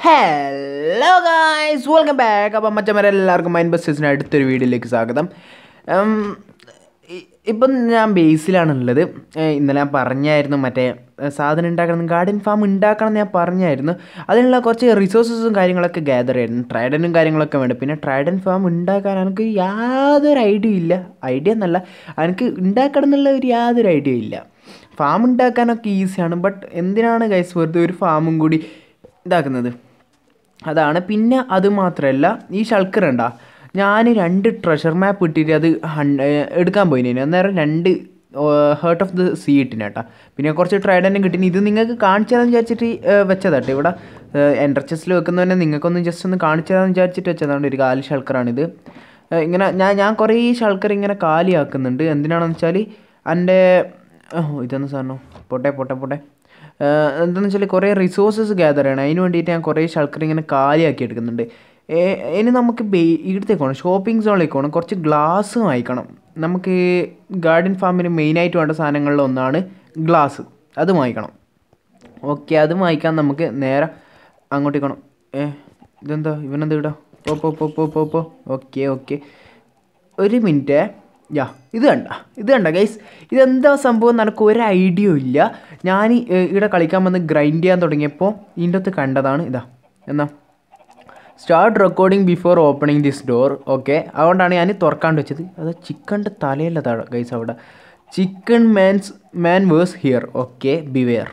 hello guys welcome back അപ്പം മച്ചന്മാരെ എല്ലാവർക്കും മൈൻഡ് ബസ്റ്റേഴ്സിന് അടുത്തൊരു വീഡിയോയിലേക്ക് സ്വാഗതം ഉം, ഇ- ഇപ്പം ഞാൻ ബേസിലാണുള്ളത് ഏഹ് ഇന്നലെ ഞാൻ പറഞ്ഞായിരുന്നു മറ്റേ ഏഹ് സാധനം ഉണ്ടാക്കണം ഗാർഡൻ ഫാം ഉണ്ടാക്കണം എന്ന് ഞാൻ പറഞ്ഞായിരുന്നു അതിനുള്ള കുറച്ച് റിസോഴ്സസും കാര്യങ്ങളൊക്കെ ഗ്യാദർ ആയിരുന്നു ട്രൈഡനും കാര്യങ്ങളൊക്കെ വേണ്ട പിന്നെ ട്രൈഡൻ ഫാം ഉണ്ടാക്കാൻ എനിക്ക് യാതൊരു ഐഡിയ ഇല്ല ഐഡിയ എന്നല്ല എനിക്ക് ഉണ്ടാക്കണം എന്നുള്ള ഒരു യാതൊരു ഐഡിയ ഇല്ല ഫാം ഉണ്ടാക്കാനൊക്കെ ഈസിയാണ് ബട്ട് എന്തിനാണ് ഗൈസ് വെറുതെ ഒരു ഫാമും കൂടി ഇതാക്കുന്നത് അതാണ് പിന്നെ അത് മാത്രമല്ല ഈ ഷൾക്കർ ഉണ്ടാ ഞാൻ രണ്ട് ട്രഷർ മാപ്പ് ഇട്ടിട്ട് അത് ഹൺ- ഏർ എടുക്കാൻ പോയിന് അന്നേരം രണ്ട് ഹേർട്ട് ഓഫ് ദ സീ ഇട്ടിന് കേട്ടോ പിന്നെ കുറച്ച് ട്രൈഡനും കിട്ടിന് ഇത് നിങ്ങൾക്ക് കാണിച്ചു തരാമെന്ന് വിചാരിച്ചിട്ട് ഏർ വെച്ചതാട്ടോ ഇവിടെ എൻട്രച്ചസിൽ വെക്കുന്നതന്നെ നിങ്ങൾക്കൊന്ന് ജസ്റ്റ് ഒന്ന് കാണിച്ചു തരാമെന്ന് വിചാരിച്ചിട്ട് വെച്ചതാണ് ഒരു കാലി ഷൾക്കറാണിത് ഏർ ഇങ്ങനെ ഞാൻ ഞാൻ കുറേ ഷൾക്കർ ഇങ്ങനെ കാലിയാക്കുന്നുണ്ട് എന്തിനാണെന്ന് വെച്ചാൽ എൻ്റെ ഓ ഇതൊന്ന് സാധനം പോട്ടെ പോട്ടെ പോട്ടെ ഏഹ് എന്താണെന്ന് വെച്ചാൽ കുറേ റിസോഴ്സസ് ഗ്യാദർ ചെയ്യണം അതിന് വേണ്ടിയിട്ട് ഞാൻ കുറേ ഷൾക്കർ ഇങ്ങനെ കാലിയാക്കി എടുക്കുന്നുണ്ട് ഏ- ഇനി നമുക്ക് ബേ ഇവിടത്തേക്ക് പോകണം ഷോപ്പിംഗ് സോണിലേക്ക് പോകണം കുറച്ച് ഗ്ലാസ് വാങ്ങിക്കണം നമുക്ക് ഗാർഡൻ ഫാമിന് മെയിനായിട്ട് വേണ്ട സാധനങ്ങളിൽ ഒന്നാണ് ഗ്ലാസ് അത് വാങ്ങിക്കണം ഓക്കെ അത് വാങ്ങിക്കാൻ നമുക്ക് നേരെ അങ്ങോട്ടേക്ക് പോകണം ഏ ഇതെന്താ ഇവനെന്താ ഇടാ പോ പോ പോ പോ പോ പോ ഓക്കെ ഓക്കെ ഒരു മിനിറ്റ് യാ ഇത് കണ്ട ഇത് കണ്ട ഗൈസ് ഇതെന്താ സംഭവം എന്ന് എനിക്ക് ഒരു ഐഡിയ ഇല്ല ഞാൻ ഇവിടെ കളിക്കാൻ വന്ന് ഗ്രൈൻഡ് ചെയ്യാൻ തുടങ്ങിയപ്പോൾ ഇതിൻ്റെ അകത്ത് കണ്ടതാണ് ഇതാ എന്നാ start recording before opening this door okay അതുകൊണ്ടാണ് ഞാൻ തുറക്കാണ്ട് വെച്ചത് അത് ചിക്കൻ്റെ തലയല്ല താഴെ ഗൈസ് അവിടെ chicken man's man verse here okay beware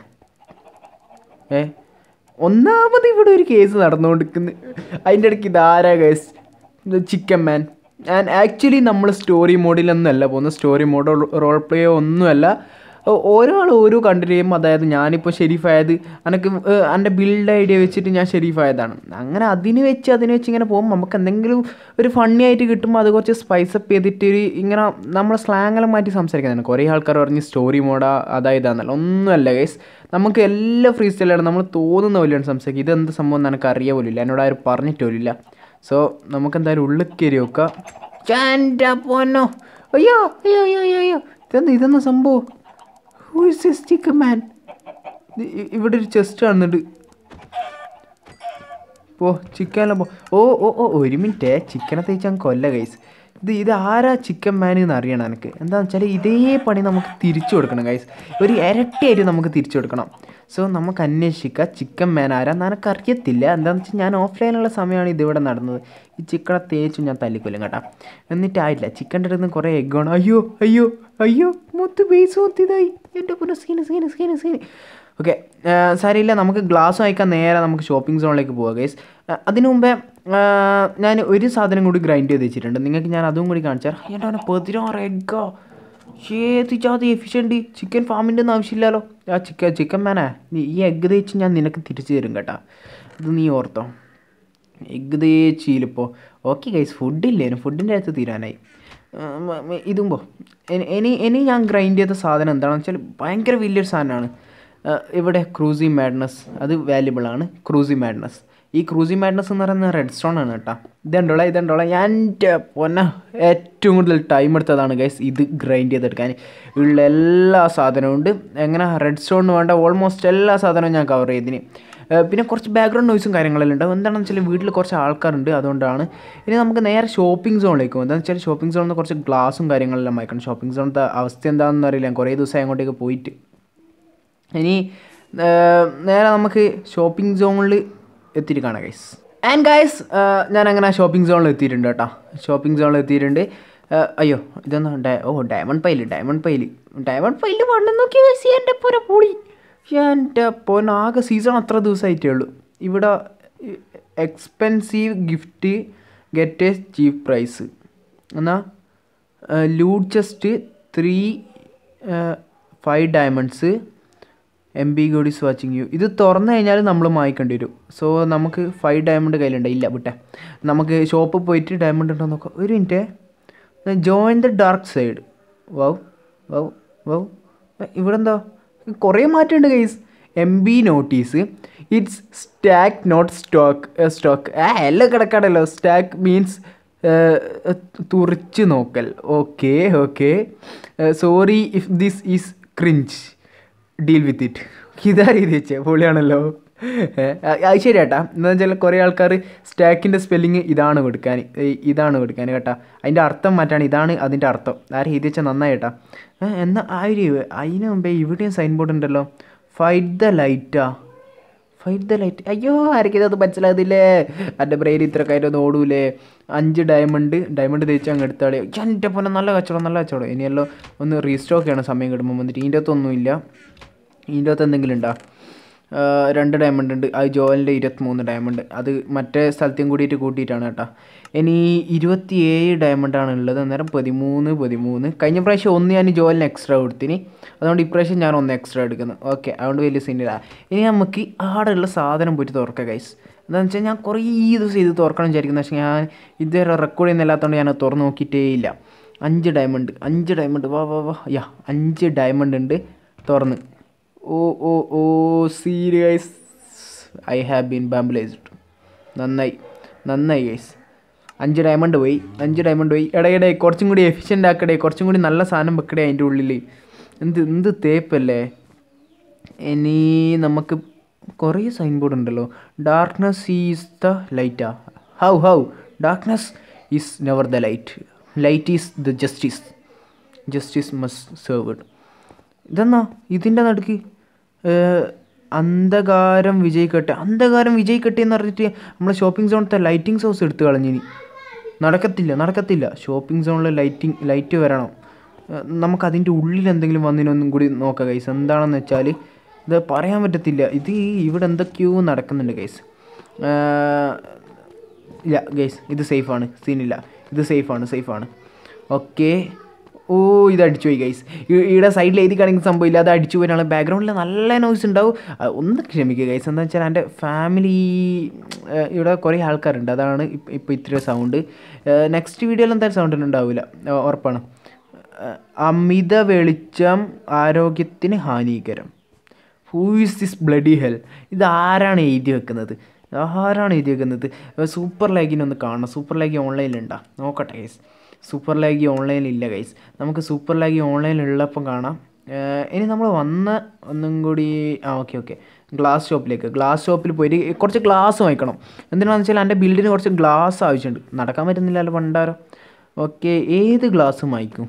ഏ ഒന്നാമത് ഇവിടെ ഒരു കേസ് നടന്നുകൊണ്ടിരിക്കുന്നു അതിൻ്റെ ഇടയ്ക്ക് ഇതാരാ case chicken man and actually നമ്മൾ സ്റ്റോറി മോഡിലൊന്നുമല്ല പോകുന്നത് സ്റ്റോറി മോഡോ റോൾ പ്ലേയോ ഒന്നുമല്ല ഓ- ഓരോ ആൾ ഓരോ കണ്ടു കഴിയുമ്പോൾ അതായത് ഞാനിപ്പോൾ ഷെരീഫായത് എനിക്ക് എൻ്റെ ബിൽഡ് ഐഡിയ വെച്ചിട്ട് ഞാൻ ഷെരീഫായതാണ് അങ്ങനെ അതിന് വെച്ച് അതിന് വെച്ച് ഇങ്ങനെ പോകുമ്പോൾ നമുക്ക് എന്തെങ്കിലും ഒരു ഫണ്ണി ആയിട്ട് കിട്ടുമ്പോൾ അത് കുറച്ച് സ്പൈസ് അപ്പ് ചെയ്തിട്ട് ഒരു ഇങ്ങനെ നമ്മളെ സ്ലാങ്ങെല്ലാം മാറ്റി സംസാരിക്കുന്നതാണ് കുറേ ആൾക്കാർ പറഞ്ഞ് സ്റ്റോറി മോഡാ അതായതാന്നല്ല ഒന്നുമല്ല ഗൈസ് നമുക്ക് എല്ലാ ഫ്രീ സ്റ്റൈലാണ് നമ്മൾ തോന്നുന്ന പോലെയാണ് സംസാരിക്കുക ഇതെന്ത് സംഭവം എന്ന് എനിക്ക് അറിയാൻ പോലില്ല എന്നോട് ആരും പറഞ്ഞിട്ട് പോലില്ല സോ നമുക്ക് എന്തായാലും ഉള്ളിൽ കയറി നോക്കാം ചാൻ്റെ പോന്നോ അയ്യോ അയ്യോ അയ്യോ അയ്യോ അയ്യോ ഇതെന്താ ഇതെന്താ സംഭവം who is this chicken man ഇവിടെ ഒരു ചെസ്റ്റ് കാണുന്നുണ്ട് പോ ചിക്കനെല്ലാം പോ ഓ ഓ ഓ ഒരു മിനിറ്റ് ചിക്കനെ തേച്ചാൽ കൊല്ല ഗൈസ് ഇത് ഇത് ആരാ ചിക്കൻ മാൻ എന്ന് അറിയണം എനിക്ക് എന്താണെന്ന് വെച്ചാൽ ഇതേ പണി നമുക്ക് തിരിച്ചു കൊടുക്കണം ഗൈസ് ഒരു ഇരട്ടിയായിട്ട് നമുക്ക് തിരിച്ചു കൊടുക്കണം സോ നമുക്ക് അന്വേഷിക്കാം ചിക്കൻ മാൻ ആരാന്ന് എനിക്ക് അറിയത്തില്ല എന്താണെന്ന് വെച്ചാൽ ഞാൻ ഓഫ്ലൈനുള്ള സമയമാണ് ഇതിവിടെ നടന്നത് ഈ ചിക്കനെ തേച്ചും ഞാൻ തല്ലിക്കൊല്ലും കേട്ടോ എന്നിട്ടായില്ല ചിക്കൻ്റെ അടുത്ത് കുറേ എഗ്ഗാണ് അയ്യോ അയ്യോ അയ്യോ മൊത്ത് ബേസ് മൊത്തിതായി എൻ്റെ പുനഃ scene scene scene scene okay സാരിയില്ല നമുക്ക് ഗ്ലാസ് വാങ്ങിക്കാൻ നേരെ നമുക്ക് ഷോപ്പിംഗ് സോണിലേക്ക് പോവാം ഗൈസ് അതിനു മുമ്പേ ആ, ഞാൻ ഒരു സാധനം കൂടി ഗ്രൈൻഡ് ചെയ്ത് വെച്ചിട്ടുണ്ട് നിങ്ങൾക്ക് ഞാൻ അതും കൂടി കാണിച്ചാൽ എൻ്റെ അവനെ പതിനാറ് എഗ്ഗോ ഏത് ജാതി എഫിഷ്യൻറ്റ് ചിക്കൻ ഫാമിൻ്റെ ഒന്നും ആവശ്യമില്ലല്ലോ ആ ചിക്കൻ ചിക്കൻ മാനാ നീ ഈ എഗ്ഗ് തേച്ച് ഞാൻ നിനക്ക് തിരിച്ചു തരും കേട്ടോ ഇത് നീ ഓർത്തോ എഗ്ഗ് തേച്ചിലിപ്പോൾ ഓക്കെ ഗൈസ് ഫുഡില്ലേനും ഫുഡിൻ്റെ അകത്ത് തീരാനായി ഉം, ഉം, ഇതും പോ ഇനി- ഇനി ഇനി ഞാൻ ഗ്രൈൻഡ് ചെയ്ത സാധനം എന്താണെന്ന് വെച്ചാൽ ഭയങ്കര വലിയൊരു സാധനമാണ് ഏഹ് ഇവിടെ ക്രൂസി മാഡ്നസ് അത് വാല്യുബിൾ ആണ് ക്രൂസി മാഡ്നസ് ഈ ക്രൂസി മാഡ്നസ് എന്ന് പറയുന്നത് റെഡ് സ്റ്റോൺ ആണ് കേട്ടോ ഇതുണ്ടോളെ ഇതുണ്ടോളെ ഞാൻ എൻ്റെ പൊന്ന ഏറ്റവും കൂടുതൽ ടൈം എടുത്തതാണ് ഗൈസ് ഇത് ഗ്രൈൻഡ് ചെയ്തെടുക്കാൻ ഉള്ള എല്ലാ സാധനവും ഉണ്ട് എങ്ങനെ റെഡ് സ്റ്റോണിന് വേണ്ട ഓൾമോസ്റ്റ് എല്ലാ സാധനവും ഞാൻ കവർ ചെയ്തിന് ഏഹ് പിന്നെ കുറച്ച് ബാക്ക്ഗ്രൗണ്ട് നോയ്സും കാര്യങ്ങളെല്ലാം ഉണ്ടാവും എന്താണെന്ന് വെച്ചാൽ വീട്ടിൽ കുറച്ച് ആൾക്കാരുണ്ട് അതുകൊണ്ടാണ് ഇനി നമുക്ക് നേരെ ഷോപ്പിംഗ് സോണിലേക്ക് പോകും എന്താണെന്ന് വെച്ചാൽ ഷോപ്പിംഗ് സോണിൽ നിന്ന് കുറച്ച് ഗ്ലാസും കാര്യങ്ങളെല്ലാം വായിക്കണം ഷോപ്പിംഗ് സോണിൻ്റെ അവസ്ഥ എന്താണെന്ന് അറിയില്ല ഞാൻ കുറേ ദിവസമായി അങ്ങോട്ടേക്ക് പോയിട്ട് ഇനി ഏർ, നേരെ നമുക്ക് ഷോപ്പിംഗ് സോണിൽ എത്തിയിട്ട് കാണാം ഗൈസ് ആൻഡ് ഗൈസ് ഞാൻ അങ്ങനെ ഷോപ്പിംഗ് സോണിൽ എത്തിയിട്ടുണ്ട് കേട്ടോ ഷോപ്പിംഗ് സോണിൽ എത്തിയിട്ടുണ്ട് ഏർ, അയ്യോ ഇതൊന്നും ഡയ ഓ diamond pile diamond pile diamond pile വണ്ണം നോക്കി ഗൈസ് എൻ്റെ പുര പൊളി എൻ്റെ പൊന്ന ആകെ സീസൺ അത്ര ദിവസമായിട്ടേ ഉള്ളൂ ഇവിടെ expensive gift get a cheap price എന്നാൽ loot chest three five diamonds M B God is watching you ഇത് തുറന്നു കഴിഞ്ഞാൽ നമ്മൾ വാങ്ങിക്കേണ്ടി വരും സോ നമുക്ക് ഫൈവ് ഡയമണ്ട് കയ്യിലുണ്ട് ഇല്ല വിട്ടെ നമുക്ക് ഷോപ്പിൽ പോയിട്ട് ഡയമണ്ട് ഉണ്ടോ നോക്കാം ഒരു minute join the dark side wow wow wow ഇവിടെ എന്താ കുറേ മാറ്റമുണ്ട് guys M B notice it's stack not stock stock ആ എല്ലാം കിടക്കാടല്ലോ സ്റ്റാക്ക് മീൻസ് തുറിച്ച് നോക്കൽ okay okay sorry if this is cringe deal with it ഇതാ രീതി വെച്ചേ പൊളിയാണല്ലോ ഏ, അത് ശരി കേട്ടാ എന്താ വെച്ചാൽ കുറേ ആൾക്കാർ സ്റ്റാക്കിൻ്റെ സ്പെല്ലിങ് ഇതാണ് കൊടുക്കാൻ ഈ- ഇതാണ് കൊടുക്കാൻ കേട്ടാ അതിൻ്റെ അർത്ഥം മാറ്റാണ് ഇതാണ് അതിൻ്റെ അർത്ഥം ആരും എഴുതി വെച്ചാൽ നന്നായി കേട്ടാ ഏ, എന്നാ ആ ഒരു അതിന് മുമ്പേ ഇവിടെയും സൈൻ ബോർഡ് ഉണ്ടല്ലോ ഫൈറ്റ് ദ ലൈറ്റാ ഫൈറ്റ് ദ ലൈറ്റ് അയ്യോ ആർക്കും അത് മനസ്സിലാകത്തില്ലേ എൻ്റെ ബ്രെയിൻ ഇത്ര കാര്യം ഓടൂലേ അഞ്ച് ഡയമണ്ട് ഡയമണ്ട് തേച്ച് അങ്ങ് എടുത്താളെ എൻ്റെ പോലെ നല്ല കച്ചവടം നല്ല കച്ചവടം ഇനിയല്ലോ ഒന്ന് റീസ്റ്റോക്ക് ചെയ്യണം സമയം കിട്ടുമ്പോൾ വന്നിട്ട് ഇതിൻ്റെ അകത്തൊന്നുമില്ല ഇതിൻ്റെ അകത്ത് എന്തെങ്കിലും ഉണ്ടോ ആ, രണ്ട് ഡയമണ്ട് ഉണ്ട് അത് ജോലിൻ്റെ ഇരുപത്തിമൂന്ന് ഡയമണ്ട് അത് മറ്റേ സ്ഥലത്തും കൂടിയിട്ട് കൂട്ടിയിട്ടാണ് കേട്ടോ ഇനി ഇരുപത്തിയേഴ് ഡയമണ്ടാണ് ഉള്ളത് അന്നേരം പതിമൂന്ന് പതിമൂന്ന് കഴിഞ്ഞ പ്രാവശ്യം ഒന്ന് ഞാൻ ജോലിന് എക്സ്ട്രാ കൊടുത്തിന് അതുകൊണ്ട് ഇപ്രാവശ്യം ഞാൻ ഒന്ന് എക്സ്ട്രാ എടുക്കുന്നു ഓക്കെ അതുകൊണ്ട് വലിയ സീനില്ല ഇനി നമുക്ക് ആടെയുള്ള സാധനം പോയിട്ട് തുറക്കാം ഗൈസ് എന്താണെന്ന് വെച്ചാൽ ഞാൻ കുറേ ദിവസം ഇത് തുറക്കണം വിചാരിക്കുന്നത് പക്ഷേ ഞാൻ ഇതുവരെ റെക്കോർഡ് ചെയ്യുന്നില്ലാത്തതുകൊണ്ട് ഞാൻ അത് തുറന്ന് നോക്കിയിട്ടേ ഇല്ല അഞ്ച് ഡയമണ്ട് അഞ്ച് ഡയമണ്ട് വാ വാ വാ യാ അഞ്ച് ഡയമണ്ട് ഉണ്ട് തുറന്ന് ഓ ഓ ഓ serious I have been bamboozled നന്നായി നന്നായി ഗൈസ് അഞ്ച് ഡയമണ്ട് പോയി അഞ്ച് ഡയമണ്ട് പോയി ഇടയിടെ കുറച്ചും കൂടി എഫിഷ്യൻ്റ് ആക്കടേ കുറച്ചും കൂടി നല്ല സാധനം വെക്കടേ അതിൻ്റെ ഉള്ളിൽ എന്ത് എന്ത് തേപ്പല്ലേ ഇനി നമുക്ക് കുറേ സൈൻ ബോർഡ് ഉണ്ടല്ലോ ഡാർക്ക്നെസ് ഈസ് ദ ലൈറ്റാ how how darkness is never the light light is the justice justice must served ഇതെന്നാ ഇതിൻ്റെ നടുക്ക് ഏഹ്, അന്ധകാരം വിജയിക്കട്ടെ അന്ധകാരം വിജയിക്കട്ടെ എന്ന് പറഞ്ഞിട്ട് നമ്മളെ ഷോപ്പിംഗ് സോണത്തെ ലൈറ്റിംഗ് സോഴ്സ് എടുത്തു കളഞ്ഞിനി നടക്കത്തില്ല നടക്കത്തില്ല ഷോപ്പിംഗ് സോണിൽ ലൈറ്റിംഗ് ലൈറ്റ് വരണം ഏഹ്, നമുക്ക് അതിൻ്റെ ഉള്ളിൽ എന്തെങ്കിലും വന്നതിനൊന്നും കൂടി നോക്കാം ഗൈസ് എന്താണെന്ന് വെച്ചാൽ ഇത് പറയാൻ പറ്റത്തില്ല ഇത് ഇവിടെ എന്തൊക്കെയോ നടക്കുന്നുണ്ട് ഗൈസ് ഇല്ല ഗൈസ് ഇത് സേഫാണ് സീനില്ല ഇത് സേഫാണ് സേഫാണ് ഓക്കെ ഓ ഇത് അടിച്ചു പോയി ഗൈസ് ഇവിടെ സൈഡിൽ എഴുതി കാണിക്കുന്ന സംഭവമില്ല അത് അടിച്ചു പോയിട്ടാണ് ബാക്ക്ഗ്രൗണ്ടിൽ നല്ല നോയ്സ് ഉണ്ടാവും ആ, ഒന്ന് ക്ഷമിക്കുക ഗൈസ് എന്താ വെച്ചാൽ എൻ്റെ ഫാമിലി ഇവിടെ കുറേ ആൾക്കാരുണ്ട് അതാണ് ഇപ്പോൾ ഇത്ര സൗണ്ട് നെക്സ്റ്റ് വീഡിയോയിൽ എന്തായാലും സൗണ്ട് ഉണ്ടാവില്ല ആ, ഉറപ്പാണ് ആ, അമിത വെളിച്ചം ആരോഗ്യത്തിന് ഹാനികരം who is this bloody hell ഇത് ആരാണ് എഴുതി വെക്കുന്നത് ആരാണ് എഴുതി വെക്കുന്നത് സൂപ്പർ ലാഗിനെ ഒന്ന് കാണണം സൂപ്പർ ലാഗി ഓൺലൈനിലുണ്ടോ നോക്കട്ടെ ഗൈസ് സൂപ്പർ ലാഗി ഓൺലൈനിലില്ല ഗൈസ് നമുക്ക് സൂപ്പർ ലാഗി ഓൺലൈനിലുള്ളപ്പം കാണാം ഏഹ് ഇനി നമ്മൾ വന്ന ഒന്നും കൂടി ആ ഓക്കെ ഓക്കെ ഗ്ലാസ് ഷോപ്പിലേക്ക് ഗ്ലാസ് ഷോപ്പിൽ പോയിട്ട് കുറച്ച് ഗ്ലാസ് വാങ്ങിക്കണം എന്തിനാണെന്ന് വെച്ചാൽ എൻ്റെ ബിൽഡിന് കുറച്ച് ഗ്ലാസ് ആവശ്യമുണ്ട് നടക്കാൻ പറ്റുന്നില്ലല്ലോ പണ്ടാരോ ഓക്കെ ഏത് ഗ്ലാസ് വാങ്ങിക്കും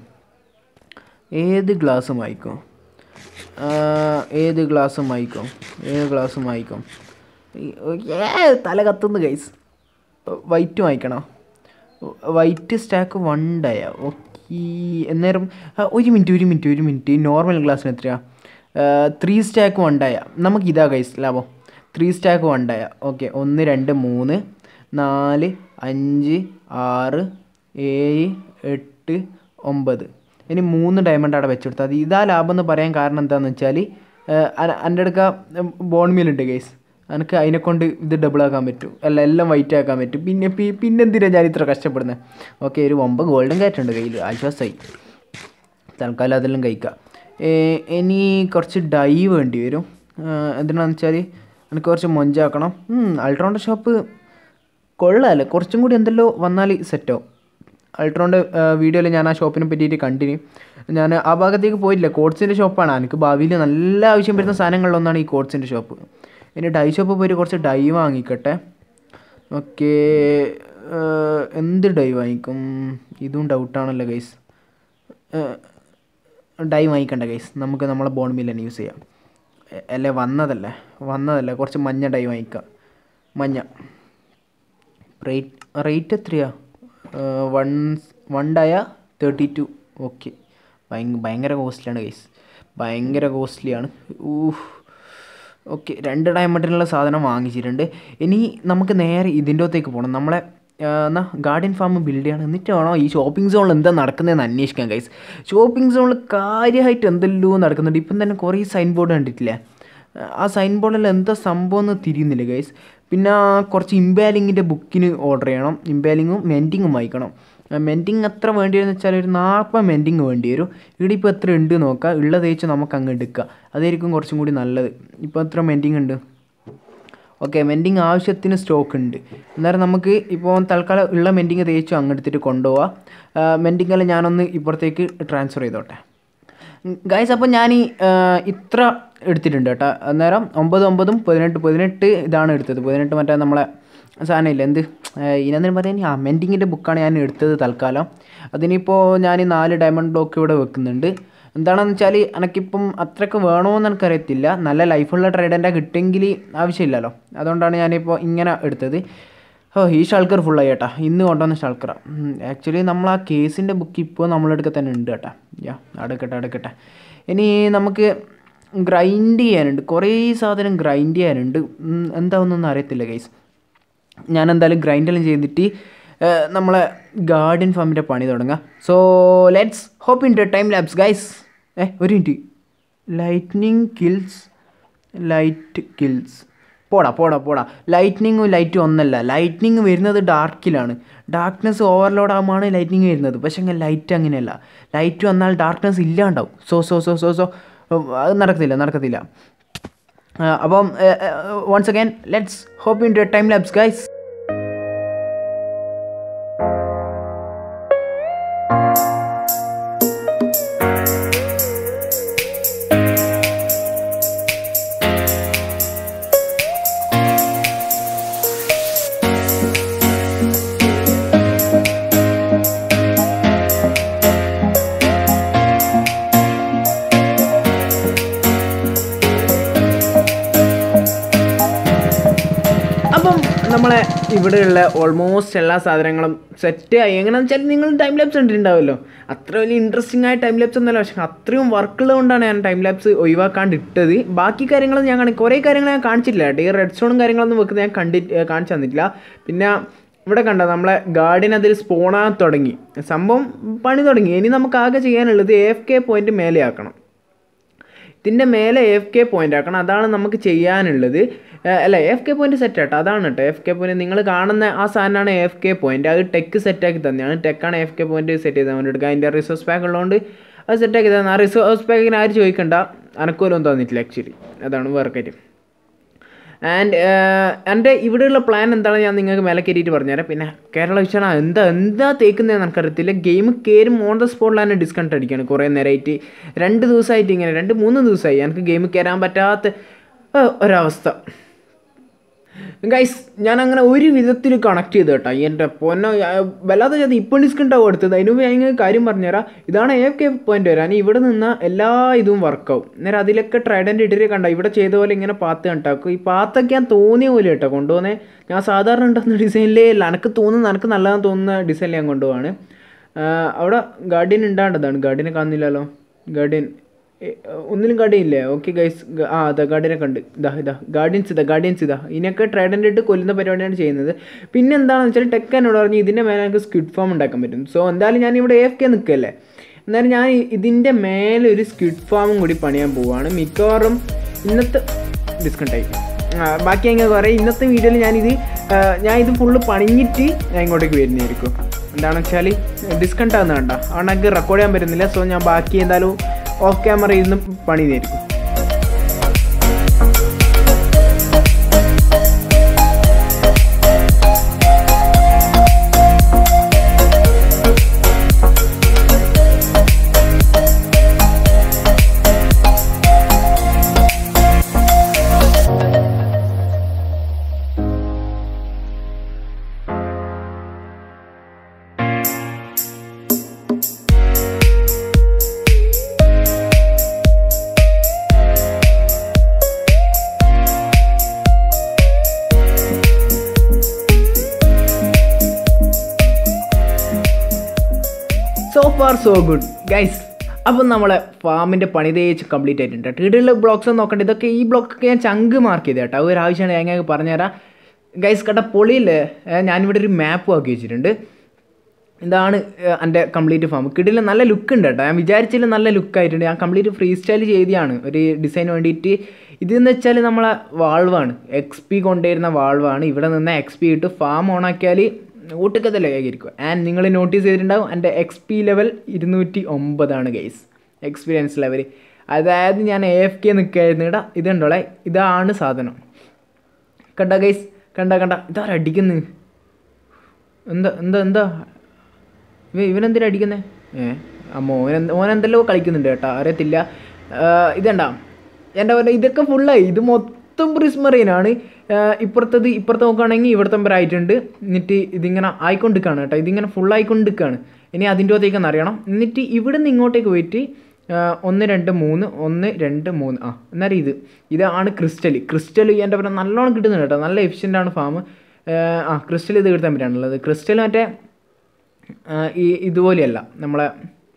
ഏത് ഗ്ലാസ് വാങ്ങിക്കും ആ, ഏത് ഗ്ലാസ് വാങ്ങിക്കും ഏത് ഗ്ലാസ് വാങ്ങിക്കും ഈ- ഏ, തല കത്തുന്നു ഗൈസ് വൈറ്റ് വാങ്ങിക്കണോ white stack one dia okay അന്നേരം ആ, ഒരു മിനിറ്റ് ഒരു മിനിറ്റ് ഒരു മിനിറ്റ് നോർമൽ ഗ്ലാസ്സിന് എത്രയാ ത്രീ സ്റ്റാക്ക് വൺ ഡയ നമുക്ക് ഇതാ ഗൈസ് ലാഭം three stack one dia okay ഒന്ന് രണ്ട് മൂന്ന് നാല് അഞ്ച് ആറ് ഏഴ് എട്ട് ഒമ്പത് ഇനി മൂന്ന് ഡയമണ്ട് അവിടെ വെച്ചെടുത്താൽ മതി ഇതാ ലാഭം എന്ന് പറയാൻ കാരണം എന്താണെന്ന് വെച്ചാൽ എൻ്റെ അടുക്ക ബോൺ മീലുണ്ട് ഗൈസ് എനിക്ക് അതിനെ കൊണ്ട് ഇത് ഡബിൾ ആക്കാൻ പറ്റും അല്ല എല്ലാം വൈറ്റ് ആക്കാൻ പറ്റും പിന്നെ പി- പിന്നെ എന്തിനാണ് ഞാൻ ഇത്ര കഷ്ടപ്പെടുന്നത് ഓക്കെ ഒരു ഒമ്പത് ഗോൾഡൻ കാറ്റ് ഉണ്ട് കയ്യിൽ ആശ്വാസമായി തൽക്കാലം അതെല്ലാം കഴിക്കാം ഏ, ഇനി കുറച്ച് ഡൈ വേണ്ടി വരും ആ, എന്തിനാന്ന് വെച്ചാൽ എനിക്ക് കുറച്ച് മൊഞ്ചാക്കണം അൾട്രോണിൻ്റെ ഷോപ്പ് കൊള്ളാമല്ലേ കുറച്ചും കൂടി എന്തെല്ലോ വന്നാൽ സെറ്റാവും അൾട്രോണിൻ്റെ വീഡിയോയിൽ ഞാൻ ആ ഷോപ്പിനെ പറ്റിയിട്ട് കണ്ടിന് ഞാൻ ആ ഭാഗത്തേക്ക് പോയില്ല കോട്സിൻ്റെ ഷോപ്പാണ് എനിക്ക് ഭാവിയിൽ നല്ല ആവശ്യം വരുന്ന സാധനങ്ങളിലൊന്നാണ് ഈ കോട്സിൻ്റെ ഷോപ്പ് ഇനി ഡൈ ഷോപ്പ് പോയിട്ട് കുറച്ച് ഡൈ വാങ്ങിക്കട്ടെ ഓക്കെ എന്ത് ഡൈ വാങ്ങിക്കും ഇതും ഡൗട്ടാണല്ലോ ഗൈസ് ഡൈ വാങ്ങിക്കണ്ട ഗൈസ് നമുക്ക് നമ്മളെ ബോൺ മിൽ തന്നെ യൂസ് ചെയ്യാം എ- അല്ലേ വന്നതല്ലേ വന്നതല്ലേ കുറച്ച് മഞ്ഞ ഡൈ വാങ്ങിക്കാം മഞ്ഞ റേറ്റ് റേറ്റ് എത്രയാ one one dia thirty two okay ഭയങ്കര ഭയങ്കര കോസ്റ്റ്ലിയാണ് ഗൈസ് ഭയങ്കര കോസ്റ്റ്ലിയാണ് ഊഹ് ഓക്കെ രണ്ട് ഡയമണ്ടിനുള്ള സാധനം വാങ്ങിച്ചിട്ടുണ്ട് ഇനി നമുക്ക് നേരെ ഇതിൻ്റെ അകത്തേക്ക് പോകണം നമ്മളെ ആ, എന്നാ ഗാർഡൻ ഫാം ബിൽഡ് ചെയ്യണം എന്നിട്ട് വേണം ഈ ഷോപ്പിംഗ് സോണിൽ എന്താ നടക്കുന്നതെന്ന് അന്വേഷിക്കാൻ ഗൈസ് ഷോപ്പിംഗ് സോണിൽ കാര്യമായിട്ട് എന്തെല്ലോ നടക്കുന്നുണ്ട് ഇപ്പം തന്നെ കുറേ സൈൻ ബോർഡ് കണ്ടിട്ടില്ലേ ആ സൈൻ ബോർഡിൽ എന്താ സംഭവം എന്ന് തിരിയുന്നില്ല ഗൈസ് പിന്നെ കുറച്ച് ഇംബാലിങ്ങിൻ്റെ ബുക്കിന് ഓർഡർ ചെയ്യണം ഇംബാലിങ്ങും മെൻറ്റിങ്ങും വായിക്കണം മെൻറ്റിങ് എത്ര വേണ്ടി വരുമെന്ന് വെച്ചാൽ ഒരു നാൽപ്പത് മെൻറ്റിങ് വേണ്ടി വരും ഇവിടെ ഇപ്പോൾ എത്ര ഉണ്ട് നോക്കുക ഉള്ളത് തേച്ച് നമുക്ക് അങ്ങ് എടുക്കുക അതായിരിക്കും കുറച്ചും കൂടി നല്ലത് ഇപ്പോൾ എത്ര മെൻറ്റിങ് ഉണ്ട് ഓക്കെ മെൻറ്റിങ് ആവശ്യത്തിന് സ്റ്റോക്ക് ഉണ്ട് അന്നേരം നമുക്ക് ഇപ്പോൾ തൽക്കാലം ഉള്ള മെൻറ്റിങ് തേച്ചു അങ്ങ് എടുത്തിട്ട് കൊണ്ടുപോവാം മെൻറ്റിങ്ങിൽ ഞാനൊന്ന് ഇപ്പുറത്തേക്ക് ട്രാൻസ്ഫർ ചെയ്തോട്ടെ ഗൈസ് അപ്പോൾ ഞാൻ ഈ ആ, ഇത്ര എടുത്തിട്ടുണ്ട് കേട്ടോ അന്നേരം ഒമ്പത് ഒമ്പതും പതിനെട്ട് പതിനെട്ട് ഇതാണ് എടുത്തത് പതിനെട്ട് മറ്റേ നമ്മളെ സാധനം ഇല്ല എന്ത് ഇതിനെന്തിനു പറയാൻ ആ മെൻറ്റിങ്ങിൻ്റെ ബുക്കാണ് ഞാൻ എടുത്തത് തൽക്കാലം അതിനിപ്പോൾ ഞാൻ നാല് ഡയമണ്ട് ബ്ലോക്ക് ഇവിടെ വെക്കുന്നുണ്ട് എന്താണെന്ന് വെച്ചാൽ എനിക്കിപ്പം അത്രയ്ക്ക് വേണമെന്ന് എനിക്കറിയത്തില്ല നല്ല ലൈഫുള്ള ട്രേഡൻ്റെ കിട്ടുമെങ്കിൽ ആവശ്യമില്ലല്ലോ അതുകൊണ്ടാണ് ഞാനിപ്പോൾ ഇങ്ങനെ എടുത്തത് ഓ ഈ ഷൾക്കർ ഫുള്ളായി ചേട്ടാ ഇന്ന് കൊണ്ടുവന്ന ഷൾക്കറാണ് ആക്ച്വലി നമ്മൾ ആ കേസിൻ്റെ ബുക്ക് ഇപ്പോൾ നമ്മളെടുക്ക തന്നെ ഉണ്ട് കേട്ടാ യാ അടുക്കട്ടെ അടുക്കട്ടെ ഇനി നമുക്ക് ഗ്രൈൻഡ് ചെയ്യാനുണ്ട് കുറേ സാധനം ഗ്രൈൻഡ് ചെയ്യാനുണ്ട് ഉം, എന്താണെന്നൊന്നും അറിയത്തില്ല ഗൈസ് ഞാൻ എന്തായാലും ഗ്രൈൻഡെല്ലാം ചെയ്തിട്ട് ഏഹ്, നമ്മളെ ഗാർഡൻ ഫാമിൻ്റെ പണി തുടങ്ങാം so let's hop into time labs guys ഏ ഒരു minute lightning kills light kills പോടാ പോടാ പോടാ ലൈറ്റ്നിങ്ങും ലൈറ്റും ഒന്നല്ല ലൈറ്റ്നിങ് വരുന്നത് ഡാർക്കിലാണ് ഡാർക്ക്നെസ് ഓവർലോഡ് ആകുമ്പോഴാണ് ലൈറ്റ്നിങ് വരുന്നത് പക്ഷേ അങ്ങനെ ലൈറ്റ് അങ്ങനെയല്ല ലൈറ്റ് വന്നാൽ ഡാർക്ക്നെസ് ഇല്ലാണ്ടാവും so so so so so അത് നടക്കത്തില്ല നടക്കത്തില്ല ആ, അപ്പം once again let's hop into time labs guys അപ്പം നമ്മളെ ഇവിടെയുള്ള ഓൾമോസ്റ്റ് എല്ലാ സാധനങ്ങളും സെറ്റ് ആയി എങ്ങനെയാണെന്ന് വെച്ചാൽ നിങ്ങൾ ടൈം ലാപ്സ് കണ്ടിട്ടുണ്ടാവുമല്ലോ അത്ര വലിയ ഇൻട്രസ്റ്റിംഗ് ആയ ടൈം ലാപ്സ് ഒന്നുമല്ല പക്ഷേ അത്രയും വർക്കുള്ളത് കൊണ്ടാണ് ഞാൻ ടൈം ലാപ്സ് ഒഴിവാക്കാണ്ട് ഇട്ടത് ബാക്കി കാര്യങ്ങൾ ഞാൻ കാണി കുറേ കാര്യങ്ങൾ ഞാൻ കാണിച്ചിട്ടില്ല കേട്ടോ ഈ റെഡ് സ്റ്റോണും കാര്യങ്ങളൊന്നും വെക്കുന്നത് ഞാൻ കണ്ടി ഏഹ് കാണിച്ചു തന്നിട്ടില്ല പിന്നെ ഇവിടെ കണ്ടോ നമ്മളെ ഗാർഡിൻ അതിൽ സ്പോണാൻ തുടങ്ങി സംഭവം പണി തുടങ്ങി ഇനി നമുക്ക് ആകെ ചെയ്യാനുള്ളത് എ എഫ് കെ പോയിന്റ് മേലെ ആക്കണം ഇതിൻ്റെ മേലെ എഫ് കെ പോയിന്റ് ആക്കണം അതാണ് നമുക്ക് ചെയ്യാനുള്ളത് ഏഹ് അല്ല എഫ് കെ പോയിന്റ് സെറ്റ് ആട്ടോ അതാണ് കേട്ടോ എഫ് കെ പോയിന്റ് നിങ്ങൾ കാണുന്ന ആ സാധനമാണ് എഫ് കെ പോയിന്റ് അത് ടെക്ക് സെറ്റാക്കി തന്നെയാണ് ടെക്കാണ് എഫ് കെ പോയിന്റ് സെറ്റ് ചെയ്ത് വേണ്ടി എടുക്കുക അതിൻ്റെ റിസോഴ്സ് പാക്ക് ഉള്ളതുകൊണ്ട് അത് സെറ്റാക്കി തന്നെ ആ റിസോഴ്സ് പാക്കിന് ആരും ചോദിക്കണ്ട അനക്കോലൊന്നും തന്നിട്ടില്ല ആക്ച്വലി അതാണ് വേറെ കാര്യം ആൻഡ് എൻ്റെ ഇവിടെയുള്ള പ്ലാൻ എന്താണ് ഞാൻ നിങ്ങൾക്ക് മേലെ കയറിയിട്ട് പറഞ്ഞുതരാം പിന്നെ കേരള വിഷയം എന്താ എന്താ തേക്കുന്നതെന്ന് എനിക്കറിയത്തില്ല ഗെയിം കയറും ഓൺ ദ സ്പോട്ടിൽ തന്നെ ഡിസ്കൗണ്ട് അടിക്കുകയാണ് കുറേ നേരമായിട്ട് രണ്ട് ദിവസമായിട്ട് ഇങ്ങനെ രണ്ട് മൂന്ന് ദിവസമായി എനിക്ക് ഗെയിം കയറാൻ പറ്റാത്ത ആ, ഒരവസ്ഥ ഗൈസ് ഞാൻ അങ്ങനെ ഒരു വിധത്തിൽ കണക്ട് ചെയ്ത് കേട്ടോ എൻ്റെ പൊന്നോ ആ, വല്ലാതെ ഞാൻ ഇപ്പോൾ ഡിസ്കൗണ്ട് ആവും എടുത്തത് അതിന് മുമ്പ് ഞാൻ ഇങ്ങനെ കാര്യം പറഞ്ഞുതരാം ഇതാണ് എ കെ പോയിന്റ് വരാൻ ഇവിടെ നിന്ന് എല്ലാ ഇതും വർക്കാവും നേരെ അതിലൊക്കെ ട്രൈഡൻ്റ് ഇട്ടിട്ട് കണ്ടോ ഇവിടെ ചെയ്ത പോലെ ഇങ്ങനെ പാത്ത് കണ്ടാക്കും ഈ പാത്തൊക്കെ ഞാൻ തോന്നിയ പോലെ കേട്ടോ കൊണ്ടുപോകുന്നേ ഞാൻ സാധാരണ ഉണ്ടാകുന്ന ഡിസൈനിലേ അല്ല എനിക്ക് തോന്നുന്നു എനിക്ക് നല്ലതാന്ന് തോന്നുന്ന ഡിസൈനിൽ ഞാൻ കൊണ്ടുപോവാണ് ആ, അവിടെ ഗാർഡിയൻ ഉണ്ടാണ്ടതാണ് ഗാർഡിയനെ കാണുന്നില്ലല്ലോ ഗാർഡിയൻ ഏ, ഒന്നിലും ഗാർഡിയൻ ഇല്ലേ ഓക്കെ ഗൈസ് ആ അതാ ഗാർഡിയനെ കണ്ട് ഇതാ ഇതാ ഗാർഡിയൻസ് ഇതാ ഗാർഡിയൻസ് ഇതാ ഇതിനൊക്കെ ട്രൈഡൻ്റ് ഇട്ട് കൊല്ലുന്ന പരിപാടിയാണ് ചെയ്യുന്നത് പിന്നെ എന്താണെന്ന് വെച്ചാൽ ടെക്ക് എന്നോട് പറഞ്ഞ് ഇതിൻ്റെ മേലെ നമുക്ക് സ്ക്വിഡ് ഫാം ഉണ്ടാക്കാൻ പറ്റും സോ എന്തായാലും ഞാൻ ഇവിടെ എഫ് കെ നിൽക്കല്ലേ എന്നാലും ഞാൻ ഇതിൻ്റെ മേലെ ഒരു സ്ക്വിഡ് ഫാമും കൂടി പണിയാൻ പോവുകയാണ് മിക്കവാറും ഇന്നത്തെ ഡിസ്കൗണ്ട് ആയി ആ, ബാക്കി എങ്ങനെ പറയാം ഇന്നത്തെ വീഡിയോയിൽ ഞാനിത് ആ, ഞാൻ ഇത് ഫുള്ള് പണിഞ്ഞിട്ട് ഞാൻ ഇങ്ങോട്ടേക്ക് വരുന്നതായിരിക്കും എന്താണെന്ന് വെച്ചാൽ ഡിസ്കൗണ്ട് ആകുന്ന കണ്ട അതുകൊണ്ട് എനിക്ക് റെക്കോർഡ് ചെയ്യാൻ പറ്റുന്നില്ല സോ ഞാൻ ബാക്കി എന്തായാലും ഓഫ് ക്യാമറ ഇരുന്ന് പണി തരും so far so good guys അപ്പം നമ്മളെ ഫാമിൻ്റെ പണി തേച്ച് കംപ്ലീറ്റ് ആയിട്ടുണ്ട് കേട്ടോ ഇവിടെയുള്ള ബ്ലോക്സ് നോക്കണ്ട ഇതൊക്കെ ഈ ബ്ലോക്കൊക്കെ ഞാൻ ചങ്ക് മാർക്ക് ചെയ്ത് കേട്ടോ ഒരു ആവശ്യമാണ് ഞാൻ ഞങ്ങൾക്ക് പറഞ്ഞുതരാം ഗൈസ് കേട്ട പൊളിയില്ലേ ഏ, ഞാനിവിടെ ഒരു മാപ്പ് ആക്കി വെച്ചിട്ടുണ്ട് ഇതാണ് ഏഹ്, എൻ്റെ കംപ്ലീറ്റ് ഫാം കിടില നല്ല ലുക്ക് ഉണ്ട് കേട്ടോ ഞാൻ വിചാരിച്ചില്ല നല്ല ലുക്ക് ആയിട്ടുണ്ട് ഞാൻ കംപ്ലീറ്റ് ഫ്രീ സ്റ്റൈൽ ചെയ്തതാണ് ഒരു ഡിസൈൻ വേണ്ടിയിട്ട് ഇതെന്ന് വെച്ചാൽ നമ്മളെ വാൾവാണ് എക്സ് പി കൊണ്ടുവരുന്ന വാൾവാണ് ഇവിടെ നിന്ന് എക്സ് പി ഇട്ട് ഫാം ഓണാക്കിയാൽ ഊട്ടക്കത്തല്ലേ ആയിരിക്കും ആൻഡ് നിങ്ങൾ നോട്ടീസ് ചെയ്തിട്ടുണ്ടാവും എൻ്റെ എക്സ് പി ലെവൽ ഇരുന്നൂറ്റി ഒമ്പതാണ് ഗൈസ് എക്സ്പീരിയൻസ് ലെവൽ അതായത് ഞാൻ എ എഫ് കെ നിൽക്കായിരുന്നു ഇടാ ഇതുണ്ടോളെ ഇതാണ് സാധനം കണ്ട ഗൈസ് കണ്ട കണ്ട ഇതാരാ അടിക്കുന്നത് എന്താ എന്താ എന്താ ഇവ ഇവനെന്തിനാ അടിക്കുന്നേ ഏ അമ്മ ഓൻ ഓൻ എന്തെല്ലോ കളിക്കുന്നുണ്ട് കേട്ടോ അറിയത്തില്ല ആ, ഇതെണ്ടാ എന്താ പറയുക ഇതൊക്കെ ഫുള്ളായി ഇത് മൊത്തം പ്രിസ്മറീനാണ് ഇപ്പുറത്തത് ഇപ്പുറത്ത് നോക്കുകയാണെങ്കിൽ ഇവിടുത്തെ നമ്പർ ആയിട്ടുണ്ട് എന്നിട്ട് ഇതിങ്ങനെ ആയിക്കൊണ്ടിരിക്കുകയാണ് കേട്ടോ ഇതിങ്ങനെ ഫുൾ ആയിക്കൊണ്ടിരിക്കുകയാണ് ഇനി അതിൻ്റെ അകത്തേക്കൊന്ന് അറിയണം എന്നിട്ട് ഇവിടെ നിന്ന് ഇങ്ങോട്ടേക്ക് പോയിട്ട് ആ, ഒന്ന് രണ്ട് മൂന്ന് ഒന്ന് രണ്ട് മൂന്ന് ആ എന്നാലും ഇത് ഇതാണ് ക്രിസ്റ്റൽ ക്രിസ്റ്റൽ എൻ്റെ പറയുക നല്ലോണം കിട്ടുന്നുണ്ട് കേട്ടോ നല്ല എഫിഷ്യൻ്റ് ആണ് ഫാം ആ ക്രിസ്റ്റൽ ഇത് കിട്ടാൻ പറ്റാണുള്ളത് ക്രിസ്റ്റൽ മറ്റേ ആ, ഈ ഇതുപോലെയല്ല നമ്മളെ